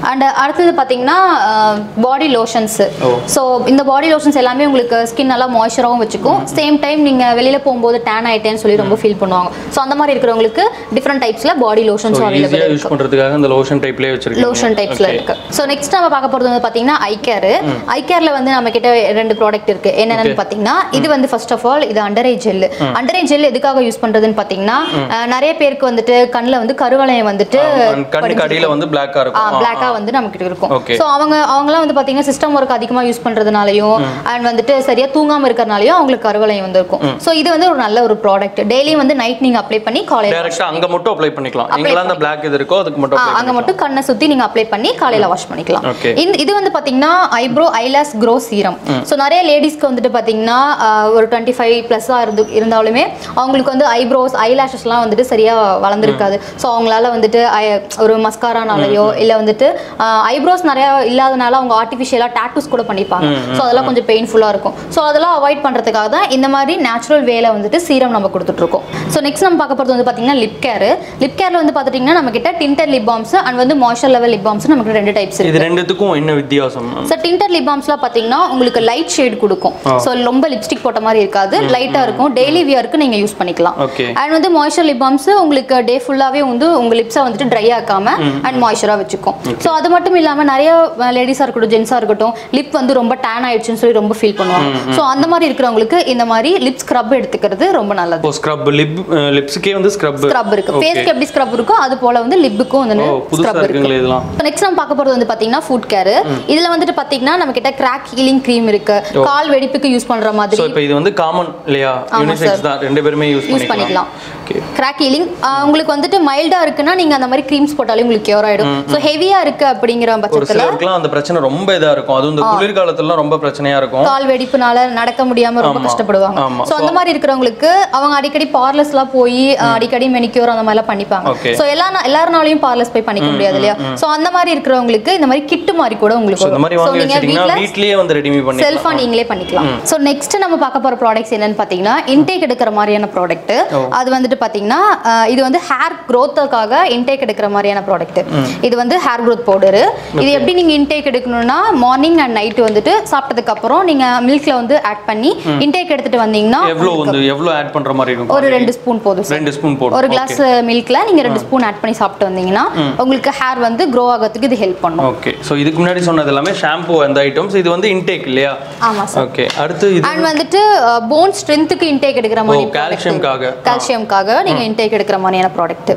அண்ட் அடுத்தது பார்த்தீங்கன்னா பாடி லோஷன்ஸ் ஓ. ஸோ இந்த பாடி லோஷன்ஸ் எல்லாமே உங்களுக்கு ஸ்கின் நல்லா மாய்ஸ்சராகவும் வச்சுக்கும் சேம் டைம் நீங்கள் வெளியில் போகும்போது டேன் ஆயிட்டேன்னு சொல்லி ரொம்ப ஃபீல் பண்ணுவாங்க ஸோ அந்த மாதிரி இருக்கிறவங்களுக்கு டிஃப்ரெண்ட் டைப்ஸில் பாடி லோஷன்ஸும் அவைலபிள் ஈஸியாக இருக்கு யூஸ் பண்ணுறதுக்காக இந்த லோஷன் டைப்லேயே வச்சிருக்கீங்க லோஷன் டைப்ஸ்ல Okay. இருக்கு ஸோ நெக்ஸ்ட் நம்ம பார்க்க போறது வந்து பாத்தீங்கன்னா ஐ கேர் ஐ கேர்ல வந்து நம்ம கிட்ட ரெண்டு ப்ராடக்ட் இருக்கு என்னென்னு பாத்தீங்கன்னா இது வந்து ஃபர்ஸ்ட் ஆஃப் ஆல் இது under eye gel under eye gel எதுக்காக யூஸ் பண்றதுன்னு பாத்தீங்கன்னா அஹ், நிறைய பேருக்கு வந்துட்டு கண்ணுல வந்து கருவளையம் வந்துட்டு கண்ணுக்கு அடியில் வந்து பிளாக்காக இருக்கும் பிளாக்கா வந்து நமக்கு இருக்கும் Okay. ஸோ அவங்க அவங்கலாம் வந்து பாத்தீங்கன்னா சிஸ்டம் ஒர்க் அதிகமா யூஸ் பண்றதுனாலயும் அண்ட் வந்துட்டு சரியா தூங்காம இருக்கறனாலயும் அவங்களுக்கு கருவளையம் வந்து இருக்கும் ஸோ இது வந்து ஒரு நல்ல ஒரு ப்ராடக்ட் டெய்லி வந்து நைட் நீங்க அப்ளை பண்ணி காலையில டேரெக்டாக அங்கே மட்டும் அப்ளை பண்ணிக்கலாம் எங்கெல்லாம் அந்த பிளாக் இது இருக்கோ அதுக்கு மட்டும் ஆ, apply அங்க மட்டும் கண்ணை சுத்தி நீங்க அப்ளை பண்ணி காலையில வாஷ் பண்ணிக்கலாம் Okay. இந்த இது வந்து பாத்தீங்கன்னா eyebrow eyelash grow serum so நிறைய லேடிஸ்க்கு வந்துட்டு பாத்தீங்கன்னா ஆ, ஒரு டுவெண்ட்டி ஃபைவ் ப்ளஸ்ஸாக இருந்து இருந்தாலுமே அவங்களுக்கு வந்து ஐப்ரோஸ் ஐலாஷஸ்லாம் வந்துட்டு சரியா வளர்ந்துருக்காது ஸோ அவங்களால வந்துட்டு ஐ- ஒரு மஸ்காரானாலையோ இல்லை வந்துட்டு ஐப்ரோஸ் நிறைய இல்லாதனால அவங்க ஆர்டிஃபிஷியலாக டேட்டூஸ் கூட பண்ணிப்பாங்க ஸோ அதெல்லாம் கொஞ்சம் பெயின்ஃபுல்லாக இருக்கும் ஸோ அதெல்லாம் அவாய்ட் பண்ணுறதுக்காக தான் இந்த மாதிரி நேச்சுரல் வேல வந்துட்டு சீரம் நம்ம கொடுத்துட்ருக்கோம் ஸோ நெக்ஸ்ட் நம்ம பார்க்க போகிறது வந்து பார்த்தீங்கன்னா லிப் கேர் லிப் கேரில் வந்து பார்த்துட்டிங்கன்னா நம்ம கிட்ட டிண்டர் லிப் பாம்ஸ் அண்ட் வந்து மாய்ஸ்சர் லெவல் லிப் பாம்ஸ் நமக்கு ரெண்டு டைப்ஸ் இருக்கு இது ரெண்டுத்துக்கும் என்ன வித்தியாசம் ஸோ டிண்டர் லிப் பாம்ஸ்லாம் பார்த்தீங்கன்னா உங்களுக்கு லைட் ஷேட் கொடுக்கும் ஸோ ரொம்ப லிப்ஸ்டிக் போட்ட மாதிரி இருக்காது லைட்டாக இருக்கும் டெய்லி வியருக்கு நீங்கள் யூஸ் பண்ணிக்கலாம் ஓகே அண்ட் வந்து மாய்ஸ்சர் லிப் பாம்ஸ் உங்களுக்கு டே ஃபுல்லாகவே வந்து உங்கள் லிப்ஸை வந்துட்டு ட்ரை ஆக்காம அண்ட் மாய்ஸ்சராக வச்சுக்கும் ஸோ அது மட்டும் இல்லாமல் நிறைய லேடிஸாக இருக்கட்டும் ஜென்ஸாக இருக்கட்டும் லிப் வந்து ரொம்ப டேன் ஆயிடுச்சுன்னு சொல்லி ரொம்ப ஃபீல் பண்ணுவாங்க ஸோ அந்த மாதிரி இருக்கிறவங்களுக்கு இந்த மாதிரி லிப் ஸ்க்ரப் எடுத்துக்கிறது ரொம்ப நல்லது இப்போ ஸ்க்ரப் லிப் லிப்ஸுக்கே வந்து ஸ்க்ரப் ஸ்க்ரப் இருக்கு ஃபேஸ்க்கு எப்படி ஸ்க்ரப் இருக்கோ அது போல வந்து லிப்புக்கும் வந்து ஓ புதுசா ஸ்க்ரப் இருக்கு இருக்குங்களே இதெல்லாம் நெக்ஸ்ட் நம்ம பார்க்க போறது வந்து பாத்தீங்கன்னா ஃபுட் கேர் இதுல வந்துட்டு பாத்தீங்கன்னா நம்ம கிட்ட கிராக் ஹீலிங் க்ரீம் இருக்கு கால் வெடிப்புக்கு யூஸ் பண்ற ஸோ மாதிரி இப்போ இது வந்து காமன் இல்லையா யூனிசெக்ஸ் தான் ரெண்டு பேருமே யூஸ் யூஸ் பண்ணிக்கலாம் ஓகே கிராக் ஹீலிங் உங்களுக்கு வந்துட்டு மைல்டா இருக்குன்னா நீங்க அந்த மாதிரி க்ரீம்ஸ் போட்டாலே உங்களுக்கு கியூர் ஆயிடும் ஸோ ஹெவியா இருக்கு அப்படிங்கிற ஒரு பட்சத்துல சிலருக்குலாம் அந்த பிரச்சனை ரொம்ப இதா இருக்கும் அதுவும் இந்த குளிர்காலத்துலலாம் ரொம்ப பிரச்சனையா இருக்கும் கால் வெடிப்புனால நடக்க முடியாம ரொம்ப ஆமா. கஷ்டப்படுவாங்க ஆமா. சோ அந்த மாதிரி இருக்கிறவங்களுக்கு அவங்க அடிக்கடி பார்லர்ஸ்லாம் போய் அஹ், அடிக்கடி மெனிக்யூர் அந்த மாதிரிலாம் பண்ணிப்பாங்க Okay. சோ எல்லா நா- எல்லாருனாலையும் பார்லர்ஸ் போய் பண்ணிக்க முடியாது இல்லையா சோ அந்த மாதிரி இருக்கிறவங்களுக்கு இந்த மாதிரி கிட்டு மாதிரி கூட உங்களுக்கு ஸோ இந்த மாதிரி வரும். So வாங்கி நீங்க வச்சிட்டீங்கன்னா வீட்ல வீட்லயே வந்து ரெடிமி பண்ணி செல்ஃபா நீங்களே பண்ணிக்கலாம் ஸோ நெக்ஸ்ட் நம்ம பார்க்க போற ப்ராடக்ட்ஸ் என்னன்னு பார்த்தீங்கன்னா இன்டேக் எடுக்கிற மாதிரியான ப்ராடக்ட் அது வந்துட்டு பார்த்தீங்கன்னா அஹ், இது வந்து ஹேர் க்ரோத்துக்காக இன்டேக் எடுக்கிற மாதிரியான ப்ராடக்ட் இது வந்து ஹேர் க்ரோத் பவுடர் இது எப்படி நீங்க இன்டேக் எடுக்கணும்னா மார்னிங் அண்ட் நைட் வந்துட்டு சாப்பிட்டதுக்கு அப்புறம் நீங்க மில்க்ல வந்து ஆட் பண்ணி இன்டேக் எடுத்துட்டு வந்தீங்கன்னா எவ்வளோ வந்து எவ்வளோ ஆட் பண்ற மாதிரி இருக்கும் ஒரு ரெண்டு ஸ்பூன் போதும் sir. ரெண்டு ஸ்பூன் போடும் ஒரு கிளாஸ் மில்க்ல நீங்க ரெண்டு ஸ்பூன் ஆட் பண்ணி சாப்பிட்டு வந்தீங்கன்னா உங்களுக்கு ஹேர் வந்து க்ரோ ஆகிறதுக்கு இது ஹெல்ப் பண்ணும் ஓகே ஸோ இதுக்கு முன்னாடி சொன்னது எல்லாமே ஷாம்பு அந்த ஐட்டம்ஸ் இது வந்து இன்டேக் இல்லையா ஆமா சார் ஓகே அடுத்து இது அண்ட் வந்துட்டு போன் ஸ்ட்ரென்த்துக்கு இன்டேக் எடுக்கிற மாதிரி கால்சியம்காக கால்சியம்காக நீங்க இன்டேக் எடுக்கிற மாதிரியான ப்ராடக்ட்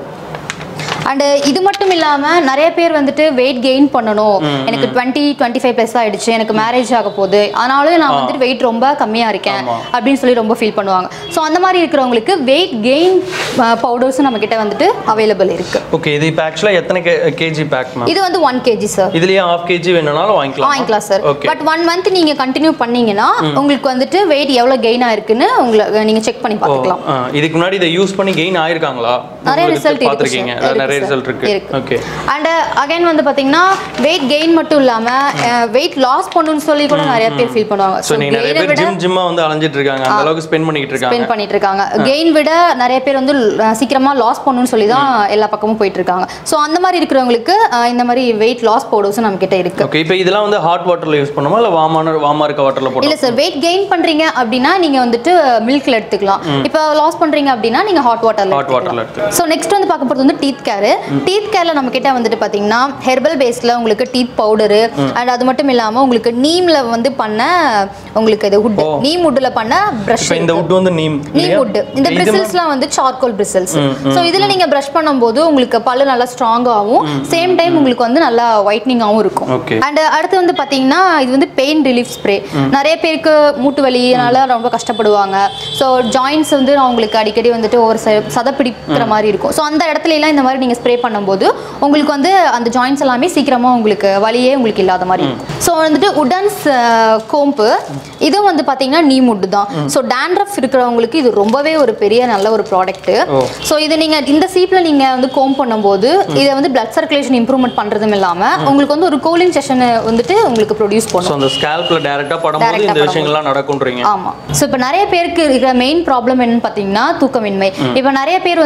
அண்ட் இது மட்டும் இல்லாம நிறைய பேர் வந்துட்டு வெயிட் கெயின் பண்ணணும் எனக்கு டுவெண்ட்டி டுவெண்ட்டி ஃபைவ் ப்ளஸ் ஆயிடுச்சு எனக்கு மேரேஜ் ஆக போகுது ஆனாலும் நான் வந்துட்டு வெயிட் ரொம்ப கம்மியா இருக்கேன் ஆமா. அப்படின்னு சொல்லி ரொம்ப ஃபீல் பண்ணுவாங்க ஸோ அந்த மாதிரி இருக்கிறவங்களுக்கு வெயிட் கெயின் பவுடர்ஸும் நம்ம கிட்ட வந்துட்டு அவைலபிள் இருக்கு ஓகே இது இப்போ ஆக்சுவலாக எத்தனை கேஜி பேக் மேம் இது வந்து ஒன் கேஜி சார் இதுலயே ஹாஃப் கேஜி வேணும்னாலும் வாங்கிக்கலாம் வாங்கிக்கலாம் sir okay but one month நீங்க கண்டினியூ பண்ணீங்கன்னா உங்களுக்கு வந்துட்டு வெயிட் எவ்வளவு கெயின் ஆயிருக்குன்னு உங்களை நீங்க செக் பண்ணி பார்த்துக்கலாம் இதுக்கு முன்னாடி இதை யூஸ் பண்ணி கெயின் ஆயிருக்காங்களா நிறைய உங்களுக்கு ரிசல்ட் இருக்கு பார்த்திருக்கீங்க sir. இருக்கு நிறைய sir. ரிசல்ட் இருக்கு இருக்கு ஓகே அண்ட் அகைன் வந்து பாத்தீங்கன்னா வெயிட் கெயின் மட்டும் இல்லாம வெயிட் லாஸ் பண்ணணும்னு சொல்லி கூட நிறைய பேர் ஃபீல் பண்ணுவாங்க ஸோ நீ நிறைய கெயினை பேர் விட ஜிம் ஜிம்மா வந்து அலைஞ்சிட்டு இருக்காங்க அந்த அளவுக்கு ஸ்பெண்ட் பண்ணிட்டு இருக்காங்க ஸ்பெண்ட் பண்ணிட்டு இருக்காங்க கெயின் விட நிறைய பேர் வந்து அஹ், சீக்கிரமா லாஸ் பண்ணணும்னு சொல்லி தான் எல்லா பக்கமும் போயிட்டு இருக்காங்க ஸோ அந்த மாதிரி இருக்கிறவங்களுக்கு அஹ், இந்த மாதிரி வெயிட் லாஸ் பவுடர்ஸும் நம்ம கிட்ட இருக்கு ஓகே இப்போ இதெல்லாம் வந்து ஹாட் வாட்டர்ல யூஸ் பண்ணுமா இல்ல வாமான வாமா இருக்க வாட்டர்ல போட்டோம் இல்ல சார் வெயிட் கெயின் பண்றீங்க அப்படின்னா நீங்க வந்துட்டு மில்க்ல எடுத்துக்கலாம் இப்போ லாஸ் பண்றீங்க அப்படின்னா நீங்க ஹாட் வாட்டர்ல ஹாட் வாட்டர்ல எடுத்து ஸோ நெக்ஸ்ட் வந்து பார்க்க போகிறது வந்து டீத் கேர் டீத் கேர்ல நம்ம கிட்ட வந்துட்டு பார்த்தீங்கன்னா ஹெர்பல் பேஸ்ல உங்களுக்கு டீத் பவுடரு அண்ட் அது மட்டும் இல்லாம உங்களுக்கு நீம்ல வந்து பண்ண உங்களுக்கு இது wood நீம் woodல பண்ண ப்ரஷ் இப்போ இந்த வுட் வந்து நீம் நீம் wood இந்த பிரிசில்ஸ்லாம் வந்து சார்கோல் பிரிசில்ஸ் ஸோ இதுல நீங்க ப்ரஷ் பண்ணும்போது உங்களுக்கு பல்லு நல்லா ஸ்ட்ராங்காகவும் சேம் டைம் உங்களுக்கு வந்து நல்லா ஒயிட்னிங்காகவும் இருக்கும் ஓகே அண்ட் அடுத்து வந்து பாத்தீங்கன்னா இது வந்து பெயின் ரிலீஃப் ஸ்ப்ரே நிறைய பேருக்கு மூட்டு வலினால ரொம்ப கஷ்டப்படுவாங்க ஸோ ஜாயின்ஸ் வந்து அவங்களுக்கு அடிக்கடி வந்துட்டு ஒரு ச- சதை பிடிக்கிற மாதிரி இருக்கும் ஸோ அந்த இடத்துல எல்லாம் இந்த மாதிரி நீங்க ஸ்ப்ரே பண்ணும்போது உங்களுக்கு வந்து அந்த ஜாயின்ஸ் எல்லாமே சீக்கிரமா உங்களுக்கு வலியே உங்களுக்கு இல்லாத மாதிரி இருக்கும் ஸோ வந்துட்டு உடன்ஸ் கோம்பு இதுவும் வந்து பாத்தீங்கன்னா நீ முட்டு தான் ஸோ டேண்ட்ரஃப் இருக்கிறவங்களுக்கு இது ரொம்பவே ஒரு பெரிய நல்ல ஒரு ப்ராடக்ட் ஓ. ஸோ இது நீங்க இந்த சீப்ல நீங்க வந்து கோம் பண்ணும்போது இதை வந்து பிளட் சர்க்குலேஷன் இம்ப்ரூவ்மெண்ட் பண்றதும் இல்லாம உங்களுக்கு வந்து ஒரு கூலிங் செஷன் வந்துட்டு உங்களுக்கு ப்ரொடியூஸ் பண்ணும் ஸோ அந்த ஸ்கேல்ப்ல டைரக்டா படும்போது Direct ஆ இந்த படும்போது. விஷயங்கள்லாம் நடக்கும்ன்றீங்க ஆமா ஸோ இப்போ நிறைய பேருக்கு இருக்கிற மெயின் ப்ராப்ளம் என்னன்னு பார்த்தீங்கன்னா தூக்கமின்மை இப்போ நிறைய பேர் வந்துட்டு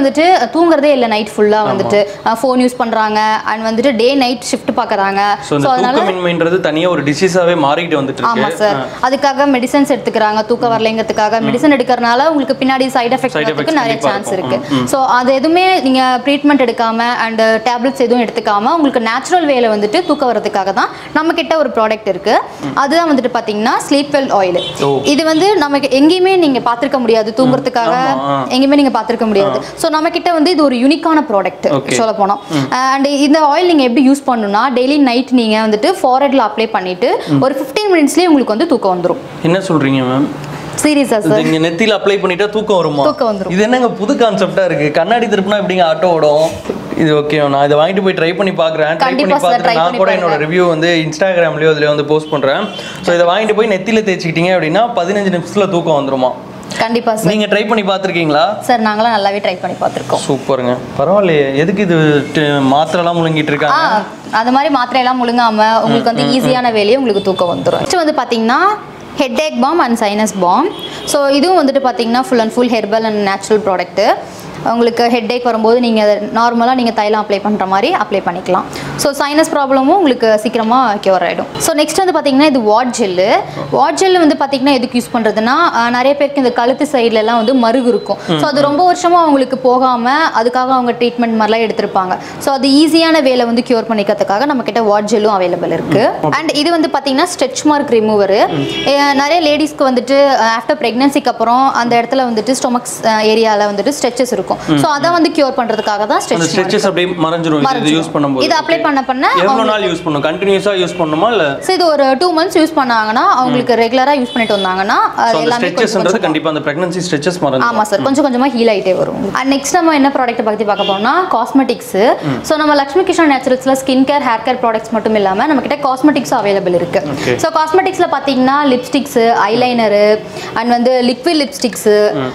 தூங்குறதே இல்லை நைட் ஃபுல்லா வந்துட்டு ஃபோன் யூஸ் பண்றாங்க அண்ட் வந்துட்டு டே நைட் ஷிஃப்ட் பார்க்கறாங்க ஸோ இந்த ஸோ அதனால தூக்கமின்மைன்றது தனியா ஒரு டிசீஸாவே மாறிக்கிட்டு வந்துட்டு ஆமா இருக்கு சார் அதுக்காக மெடிசன்ஸ் எடுத்துக்கிறாங்க தூக்கம் வரலைங்கிறதுக்காக மெடிசன் எடுக்கறனால உங்களுக்கு பின்னாடி சைடு எஃபெக்ட் Side வரதுக்கு effects நிறைய கண்டிப்பா சான்ஸ் இருக்கும். இருக்கு ஸோ அது எதுவுமே நீங்க ட்ரீட்மெண்ட் எடுக்காம அண்ட் டேப்லெட்ஸ் எதுவும் எடுத்துக்காம உங்களுக்கு நேச்சுரல் வேல வந்துட்டு தூக்கம் வரதுக்காக தான் நம்ம கிட்ட ஒரு ப்ராடக்ட் இருக்கு அதுதான் வந்துட்டு பாத்தீங்கன்னா ஸ்லீப் வெல் ஆயில் ஓ. இது வந்து நமக்கு எங்கேயுமே நீங்க பார்த்திருக்க முடியாது தூங்குறதுக்காக ஆமா, ஆ. எங்கேயுமே நீங்க பார்த்திருக்க முடியாது ஸோ நம்ம கிட்ட வந்து இது ஒரு யூனிக்கான ப்ராடக்ட் Okay. சொல்ல போனோம் அண்ட் இந்த ஆயில் நீங்க எப்படி யூஸ் பண்ணணும்னா டெய்லி நைட் நீங்க வந்துட்டு ஃபாரெட்ல அப்ளை பண்ணிட்டு ஒரு 15 மினிட்ஸ்லயே உங்களுக்கு வந்து தூக்கம் வந்துரும் என்ன சொல்றீங்க மேம் சீரியஸா இது சார் இங்க நெத்தியில அப்ளை பண்ணிட்டா தூக்கம் வருமா தூக்கம் வந்துரும். இது என்னங்க புது கான்செப்டா இருக்கு கண்ணாடி திருப்பினா எப்படிங்க ஆட்டோ ஓடும் இது ஓகே நான் இதை வாங்கிட்டு போய் ட்ரை பண்ணி பார்க்குறேன் ட்ரை பண்ணி கண்டிப்பா sir, பார்த்துட்டு try நான் பண்ணி கூட என்னோட ரிவ்யூ வந்து இன்ஸ்டாகிராம்லயோ அதுலயோ வந்து போஸ்ட் பண்றேன் ஸோ இதை வாங்கிட்டு போய் நெத்தியில தேய்ச்சிக்கிட்டீங்க அப்படின்னா பதினஞ்சு நிமிஷத்துல தூக்கம் வந்துருமா கண்டிப்பா சார் நீங்க ட்ரை பண்ணி பார்த்துருக்கீங்களா சார் நாங்களாம் நல்லாவே ட்ரை பண்ணி பார்த்துருக்கோம் சூப்பருங்க பரவாயில்லையே எதுக்கு இது ட- மாத்திரைலாம் முழுங்கிட்டு ஆ இருக்காங்க அது மாதிரி மாத்திரை எல்லாம் முழுங்காம உங்களுக்கு வந்து ஈஸியான வேலையை உங்களுக்கு தூக்கம் வந்துடும் நெக்ஸ்ட் வந்து பாத்தீங்கன்னா headache balm and sinus balm so இதுவும் வந்துட்டு பார்த்தீங்கன்னா full and full herbal and natural product உங்களுக்கு ஹெட் ஏக் வரும்போது நீங்கள் நார்மலாக நீங்கள் தைலம் அப்ளை பண்ணுற மாதிரி அப்ளை பண்ணிக்கலாம் ஸோ சைனஸ் ப்ராப்ளமும் உங்களுக்கு சீக்கிரமாக க்யூர் ஆகிடும் ஸோ நெக்ஸ்ட் வந்து பார்த்தீங்கன்னா இது வாட் ஜெல்லு வாட் ஜெல்லு வந்து பார்த்தீங்கன்னா எதுக்கு யூஸ் பண்ணுறதுன்னா நிறைய பேருக்கு இந்த கழுத்து சைடுல எல்லாம் வந்து மருகு இருக்கும் ஸோ அது ரொம்ப வருஷமாக அவங்களுக்கு போகாமல் அதுக்காக அவங்க ட்ரீட்மெண்ட் மாதிரிலாம் எடுத்திருப்பாங்க ஸோ அது ஈஸியான வேலை வந்து க்யூர் பண்ணிக்கிறதுக்காக நம்ம கிட்ட வாட் ஜெல்லும் அவைலபிள் இருக்கு அண்ட் இது வந்து பார்த்தீங்கன்னா ஸ்ட்ரெச் மார்க் ரிமூவர் நிறைய லேடிஸ்க்கு வந்துட்டு ஆஃப்டர் ப்ரெக்னன்சிக்கு அப்புறம் அந்த இடத்துல வந்துட்டு ஸ்டொமக்ஸ் ஏரியாவில் வந்துட்டு ஸ்ட்ரெச்சஸ் இருக்கும் ஸோ அதை வந்து க்யூர் பண்ணுறதுக்காக தான் அந்த ஸ்ட்ரெச் ஸ்ட்ரெச்சஸ் அப்படியே மறைஞ்சிரும் இது- இது யூஸ் பண்ணும்போது இது அப்ளை பண்ண பண்ண எவ்வளவு நாள் யூஸ் பண்ணணும் கண்டினியூஸா யூஸ் பண்ணணுமா இல்ல ஸோ இது ஒரு டூ மந்த்ஸ் யூஸ் பண்ணாங்கன்னா அவங்களுக்கு ரெகுலராக யூஸ் பண்ணிட்டு வந்தாங்கன்னா அது So, அந்த எல்லாமே கொஞ்சம் ஸ்ட்ரெச்சஸ்ன்றது கண்டிப்பா அந்த பிரெக்னன்சி ஸ்ட்ரெச்சஸ் மறைஞ்சிரும் ஆமா சார் கொஞ்சம் கொஞ்சமா ஹீல் ஆயிட்டே வரும் அண்ட் நெக்ஸ்ட் நம்ம என்ன ப்ராடக்ட் பத்தி பார்க்க போறோம்னா காஸ்மெட்டிக்ஸ் ஸோ நம்ம லக்ஷ்மி கிருஷ்ணா நேச்சுரல்ஸ்ல skin care hair care products மட்டும் இல்லாம நம்ம கிட்ட காஸ்மெட்டிக்ஸும் அவைலபிள் இருக்கு Okay. ஸோ காஸ்மெட்டிக்ஸ்ல பாத்தீங்கன்னா லிப்ஸ்டிக்ஸ் ஐலைனரு அண்ட் வந்து லிக்விட் லிப்ஸ்டிக்ஸ்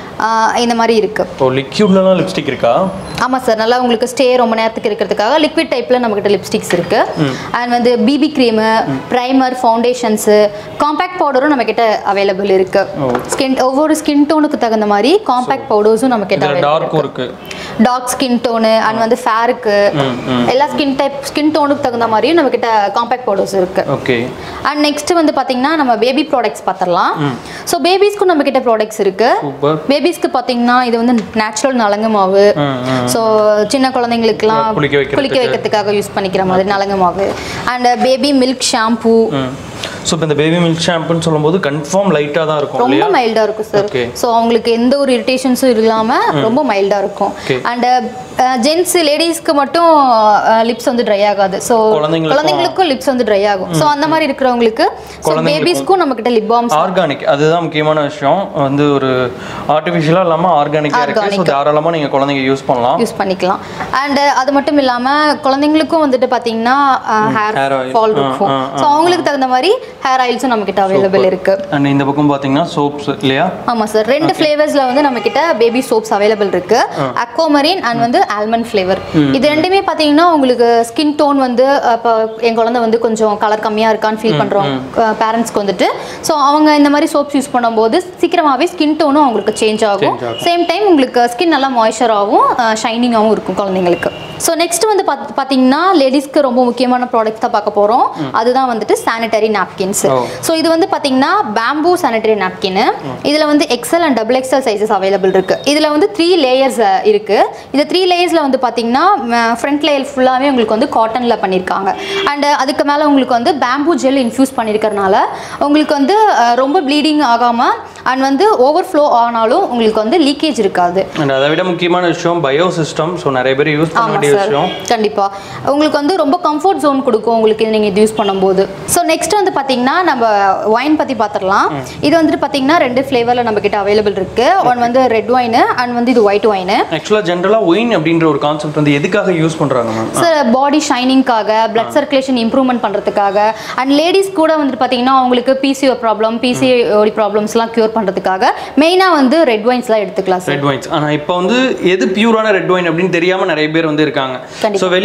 இந்த மாதிரி இருக்கு இப்போ லிக்யூட்லலாம் லிப்ஸ்டிக் இருக்கா ஆமா சார் நல்லா உங்களுக்கு ஸ்டே ரொம்ப நேரத்துக்கு இருக்கிறதுக்காக லிக்விட் டைப்ல நம்ம கிட்ட லிப்ஸ்டிக்ஸ் இருக்கு அண்ட் வந்து BB cream primer foundations compact பவுடரும் நம்ம கிட்ட அவைலபிள் இருக்கு ஓ. ஸ்கின் ஒவ்வொரு ஸ்கின் டோனுக்கு தகுந்த மாதிரி காம்பேக்ட் பவுடர்ஸும் நம்ம கிட்ட இதுல available டார்க்கும் இருக்கு இருக்கு டார்க் ஸ்கின் டோனு அண்ட் வந்து ஃபேருக்கு ம், ம். எல்லா ஸ்கின் டைப் ஸ்கின் டோனுக்கு தகுந்த மாதிரியும் நம்ம கிட்ட காம்பேக்ட் பவுடர்ஸ் இருக்கு ஓகே அண்ட் நெக்ஸ்ட் வந்து பாத்தீங்கன்னா நம்ம பேபி ப்ராடக்ட்ஸ் பார்த்துடலாம் ஸோ பேபிஸ்க்கும் நம்ம கிட்ட ப்ராடக்ட்ஸ் இருக்கு சூப்பர் பேபிஸ்க்கு பாத்தீங்கன்னா இது வந்து நேச்சுரல் நலங்கு மாவு ம், ம். ஸோ சின்ன குழந்தைங்களுக்குலாம் குளிக்க வைக்கிறதுக்கு. குளிக்க வைக்கிறதுக்காக யூஸ் பண்ணிக்கிற மாதிரி நலங்கு மாவு and baby milk shampoo so இப்போ இந்த பேபி மில்க் ஷாம்புன்னு சொல்லும்போது கன்ஃபார்ம் லைட்டாக தான் இருக்கும் ரொம்ப இல்லையா மைல்டா இருக்கும் சார் Okay. ஸோ அவங்களுக்கு எந்த ஒரு இரிட்டேஷன்ஸும் இல்லாம ரொம்ப மைல்டா இருக்கும் Okay. அண்ட் ஜென்ஸ் லேடிஸ்க்கு மட்டும் லிப்ஸ் வந்து ட்ரை ஆகாது ஸோ குழந்தைங்களுக்கும் குழந்தைங்களுக்கும் லிப்ஸ் வந்து ட்ரை ஆகும் ஸோ அந்த மாதிரி இருக்கிறவங்களுக்கு ஸோ குழந்தைங்களுக்கும். பேபிஸ்க்கும் நம்ம கிட்ட லிப் பாம்ஸ் ஆர்கானிக் அதுதான் முக்கியமான விஷயம் வந்து ஒரு ஆர்டிஃபிஷியலாக இல்லாமல் ஆர்கானிக்காக இருக்குது ஸோ Organic. தாராளமாக நீங்கள் குழந்தைங்க யூஸ் பண்ணலாம் யூஸ் பண்ணிக்கலாம் அண்ட் அது மட்டும் இல்லாம குழந்தைங்களுக்கும் வந்துட்டு பாத்தீங்கன்னா ஹேர் hair oil. ஃபால் ஆ, இருக்கும் ஆ, ஸோ அவங்களுக்கு தகுந்த மாதிரி ஹேர் ஆயில்ஸும் நம்ம கிட்ட அவைலபிள் இருக்கு அண்ட் இந்த பக்கம் பார்த்தீங்கன்னா சோப்ஸ் இல்லையா ஆமா சார் ரெண்டு ஃப்ளேவர்ஸ்ல வந்து நம்ம கிட்ட பேபி சோப்ஸ் அவைலபிள் இருக்கு அக்வாமரின் அண்ட் வந்து ஆல்மண்ட் ஃப்ளேவர் இது ரெண்டுமே பாத்தீங்கன்னா உங்களுக்கு ஸ்கின் டோன் வந்து இப்போ என் குழந்தை வந்து கொஞ்சம் கலர் கம்மியா இருக்கான்னு ஃபீல் பண்றோம் பேரண்ட்ஸ்க்கு வந்துட்டு ஸோ அவங்க இந்த மாதிரி சோப்ஸ் யூஸ் பண்ணும்போது சீக்கிரமாவே ஸ்கின் டோனும் அவங்களுக்கு சேஞ்ச் ஆகும் Change ஆகும். சேம் டைம் உங்களுக்கு ஸ்கின் நல்லா மாய்ஸ்சராகவும் ஷைனிங்காகவும் இருக்கும் குழந்தைங்களுக்கு ஸோ நெக்ஸ்ட் வந்து பாத் பார்த்தீங்கன்னா லேடிஸ்க்கு ரொம்ப முக்கியமான ப்ராடக்ட் தான் பார்க்க போகிறோம் அதுதான் வந்துட்டு சானிட்டரி நாப்கின்ஸ் ஓ. ஸோ இது வந்து பார்த்தீங்கன்னா பேம்பூ சானிட்டரி நாப்கின் இதில் வந்து XL and double XL sizes available இருக்கு இதில் வந்து த்ரீ லேயர்ஸ் இருக்கு இந்த த்ரீ லேயர்ஸில் வந்து பார்த்தீங்கன்னா ஃப்ரண்ட் லேயர் ஃபுல்லாகவே உங்களுக்கு வந்து காட்டனில் பண்ணியிருக்காங்க அண்ட் அதுக்கு மேலே உங்களுக்கு வந்து பேம்பூ ஜெல் இன்ஃப்யூஸ் பண்ணியிருக்கறனால உங்களுக்கு வந்து அஹ், ரொம்ப ப்ளீடிங் ஆகாமல் அண்ட் வந்து ஓவர்ஃப்ளோ ஆனாலும் உங்களுக்கு வந்து லீக்கேஜ் இருக்காது அண்ட் அதை விட முக்கியமான விஷயம் பயோ சிஸ்டம் ஸோ நிறைய பேர் யூஸ் பண்ண ஆமா வேண்டிய சார் விஷயம் கண்டிப்பா உங்களுக்கு வந்து ரொம்ப கம்ஃபர்ட் ஜோன் கொடுக்கும் உங்களுக்கு இது நீங்க இது யூஸ் பண்ணும்போது ஸோ நெக்ஸ்ட் வந்து பாத்தீங்கன்னா நம்ம ஒயின் பத்தி பார்த்துடலாம் இது வந்துட்டு பாத்தீங்கன்னா ரெண்டு ஃப்ளேவர்ல நம்ம கிட்ட அவைலபிள் இருக்கு ஒன் வந்து ரெட் ஒயின் அண்ட் வந்து இது ஒயிட் ஒயின் ஆக்சுவலாக ஜென்ரலாக ஒயின் அப்படின்ற ஒரு கான்செப்ட் வந்து எதுக்காக யூஸ் பண்ணுறாங்க மேம் சார் பாடி ஷைனிங்காக பிளட் சர்க்குலேஷன் இம்ப்ரூவ்மெண்ட் பண்ணுறதுக்காக அண்ட் லேடிஸ் கூட வந்துட்டு பார்த்தீங்கன்னா அவங்களுக்கு பிசிஓ ப்ராப்ளம் பிசிஓடி ப்ராப்ளம்ஸ்லாம் க்யூர் பண்ணுறதுக்காக மெயினாக வந்து ரெட் ஒயின்ஸ்லாம் எடுத்துக்கலாம் சார் ரெட் ஒயின்ஸ் ஆனால் இப்போ வந்து எது பியூரான ரெட் ஒயின் அப்படின்னு தெரியாம நிறைய பேர் வந்து இருக்காங்க கண்டிப்பா. ஸோ வெளியே வந்து நிறைய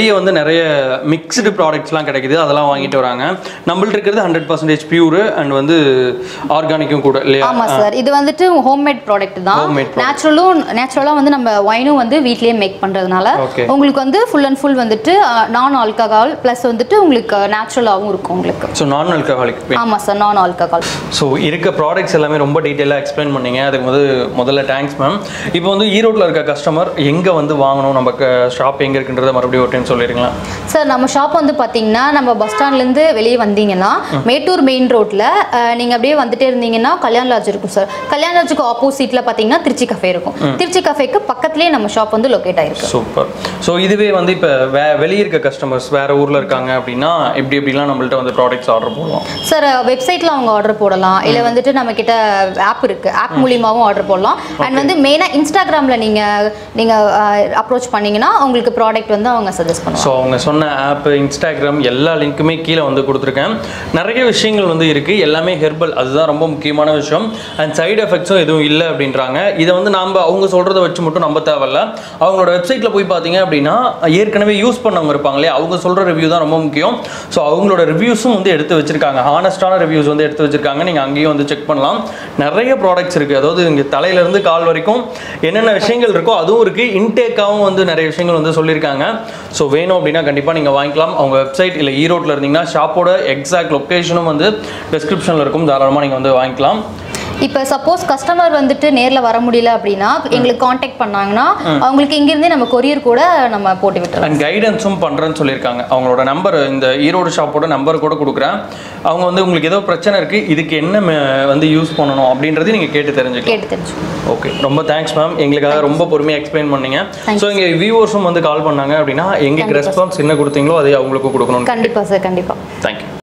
நிறைய மிக்ஸ்டு ப்ராடக்ட்ஸ்லாம் கிடைக்குது அதெல்லாம் வாங்கிட்டு வராங்க நம்மள்ட்ட இருக்கிறது ஹண்ட்ரட் பர்சன்டேஜ் பியூரு அண்ட் வந்து ஆர்கானிக்கும் கூட இல்லையா ஆமா சார் இது வந்துட்டு ஹோம்மேட் ப்ராடக்ட் தான் Homemade product. நேச்சுரலும் நேச்சுரலா வந்து நம்ம ஒயினும் வந்து வீட்லயே மேக் பண்றதுனால Okay. உங்களுக்கு வந்து ஃபுல் அண்ட் ஃபுல் வந்துட்டு நான் ஆல்கஹால் ப்ளஸ் வந்துட்டு உங்களுக்கு நேச்சுரலாகவும் இருக்கும் உங்களுக்கு ஸோ நான் ஆல்கஹாலிக் ஆமா சார் நான் ஆல்கஹால் ஸோ இருக்க ப்ராடக்ட்ஸ் எல்லாமே ரொம்ப டீட்டெயிலாக எக்ஸ்பிளைன் பண்ணீங்க அதுக்கு வந்து முதல்ல தேங்க்ஸ் மேம் இப்போ வந்து ஈரோட்டில் இருக்க கஸ்டமர் எங்கே வந்து வாங்கணும் நம்ம ஷாப் எங்கே இருக்குன்றதை மறுபடியும் ஒரு டைம் சொல்லிடுங்களா சார் நம்ம ஷாப் வந்து பார்த்தீங்கன்னா நம்ம பஸ் ஸ்டாண்ட்லேருந்து வெளியே வந்தீங்கன்னா மேட்டூர் மெயின் ரோட்டில் நீங்கள் அப்படியே வந்துட்டே இருந்தீங்கன்னா கல்யாண் லாட்ஜ் இருக்கும் சார் கல்யாண் லாட்ஜுக்கு ஆப்போசிட்டில் பார்த்தீங்கன்னா திருச்சி கஃபே இருக்கும் திருச்சி கஃபேக்கு பக்கத்துலேயே நம்ம ஷாப் வந்து லொக்கேட் ஆயிருக்கு சூப்பர் ஸோ இதுவே வந்து இப்போ வே வெளியே இருக்க கஸ்டமர்ஸ் வேற ஊரில் இருக்காங்க அப்படின்னா எப்படி எப்படிலாம் நம்மள்ட்ட வந்து ப்ராடக்ட்ஸ் ஆர்டர் போடலாம் சார் வெப்சைட்டில் அவங்க ஆர்டர் போடலாம் இல்லை வந்துட்டு நம்ம கிட்ட ஆப் இருக்குது ஆப் மூலியமாகவும் ஆர்டர் போடலாம் அண்ட் வந்து மெயினாக இன்ஸ்டாகிராமில் நீங்கள் நீங்கள் அப்ரோச் பண்ணீங்கன்னா உங்களுக்கு ப்ராடக்ட் வந்து அவங்க சஜஸ்ட் பண்ணுவாங்க ஸோ அவங்க சொன்ன ஆப் இன்ஸ்டாகிராம் எல்லா லிங்க்குமே கீழே வந்து கொடுத்துருக்கேன் நிறைய விஷயங்கள் வந்து இருக்குது எல்லாமே ஹெர்பல் அதுதான் ரொம்ப முக்கியமான விஷயம் அண்ட் சைடு எஃபெக்ட்ஸும் எதுவும் இல்லை அப்படின்றாங்க இதை வந்து நம்ம அவங்க சொல்கிறத வச்சு மட்டும் நம்ப தேவையில்ல அவங்களோட வெப்சைட்டில் போய் பார்த்தீங்க அப்படின்னா ஏற்கனவே யூஸ் பண்ணவங்க இருப்பாங்களே அவங்க சொல்கிற ரிவ்யூ தான் ரொம்ப முக்கியம் ஸோ அவங்களோட ரிவ்யூஸும் வந்து எடுத்து வச்சிருக்காங்க ஹானஸ்டான ரிவ்யூஸ் வந்து எடுத்து வச்சிருக்காங்க நீங்கள் அங்கேயும் வந்து செக் பண்ணலாம் நிறைய ப்ராடக்ட்ஸ் இருக்குது அதாவது இங்கே தலையிலேருந்து கால் வரைக்கும் என்னென்ன விஷயங்கள் இருக்கோ அதுவும் இருக்குது இன்டேக்காகவும் வந்து நிறைய விஷயங்கள் வந்து சொல்லியிருக்காங்க ஸோ வேணும் அப்படின்னா கண்டிப்பாக நீங்கள் வாங்கிக்கலாம் அவங்க வெப்சைட் இல்லை ஈரோட்டில் இருந்தீங்கன்னா ஷாப்போட எக்ஸாக்ட் லொக்கேஷனும் வந்து டிஸ்கிரிப்ஷனில் இருக்கும் தாராளமாக நீங்கள் வந்து வாங்கிக்கலாம் இப்போ சப்போஸ் கஸ்டமர் வந்துட்டு நேரில் வர முடியல அப்படின்னா எங்களுக்கு காண்டாக்ட் பண்ணாங்கன்னா அவங்களுக்கு இங்கிருந்தே நம்ம கொரியர் கூட நம்ம போட்டு விட்டுறோம் அண்ட் கைடன்ஸும் பண்ணுறேன்னு சொல்லியிருக்காங்க அவங்களோட நம்பர் இந்த ஈரோடு ஷாப்போட நம்பர் கூட கொடுக்குறேன் அவங்க வந்து உங்களுக்கு ஏதோ பிரச்சனை இருக்குது இதுக்கு என்ன ம- வந்து யூஸ் பண்ணணும் அப்படின்றதையும் நீங்கள் கேட்டு தெரிஞ்சுக்கலாம் கேட்டு தெரிஞ்சுக்கோங்க ஓகே ரொம்ப தேங்க்ஸ் மேம் எங்களுக்காக ரொம்ப பொறுமையாக எக்ஸ்பிளைன் பண்ணீங்க ஸோ இங்கே வியூவர்ஸும் வந்து கால் பண்ணாங்க அப்படின்னா எங்களுக்கு ரெஸ்பான்ஸ் என்ன கொடுத்தீங்களோ அதே அவங்களுக்கும் கொடுக்கணும் கண்டிப்பாக சார் கண்டிப்பாக தேங்க்யூ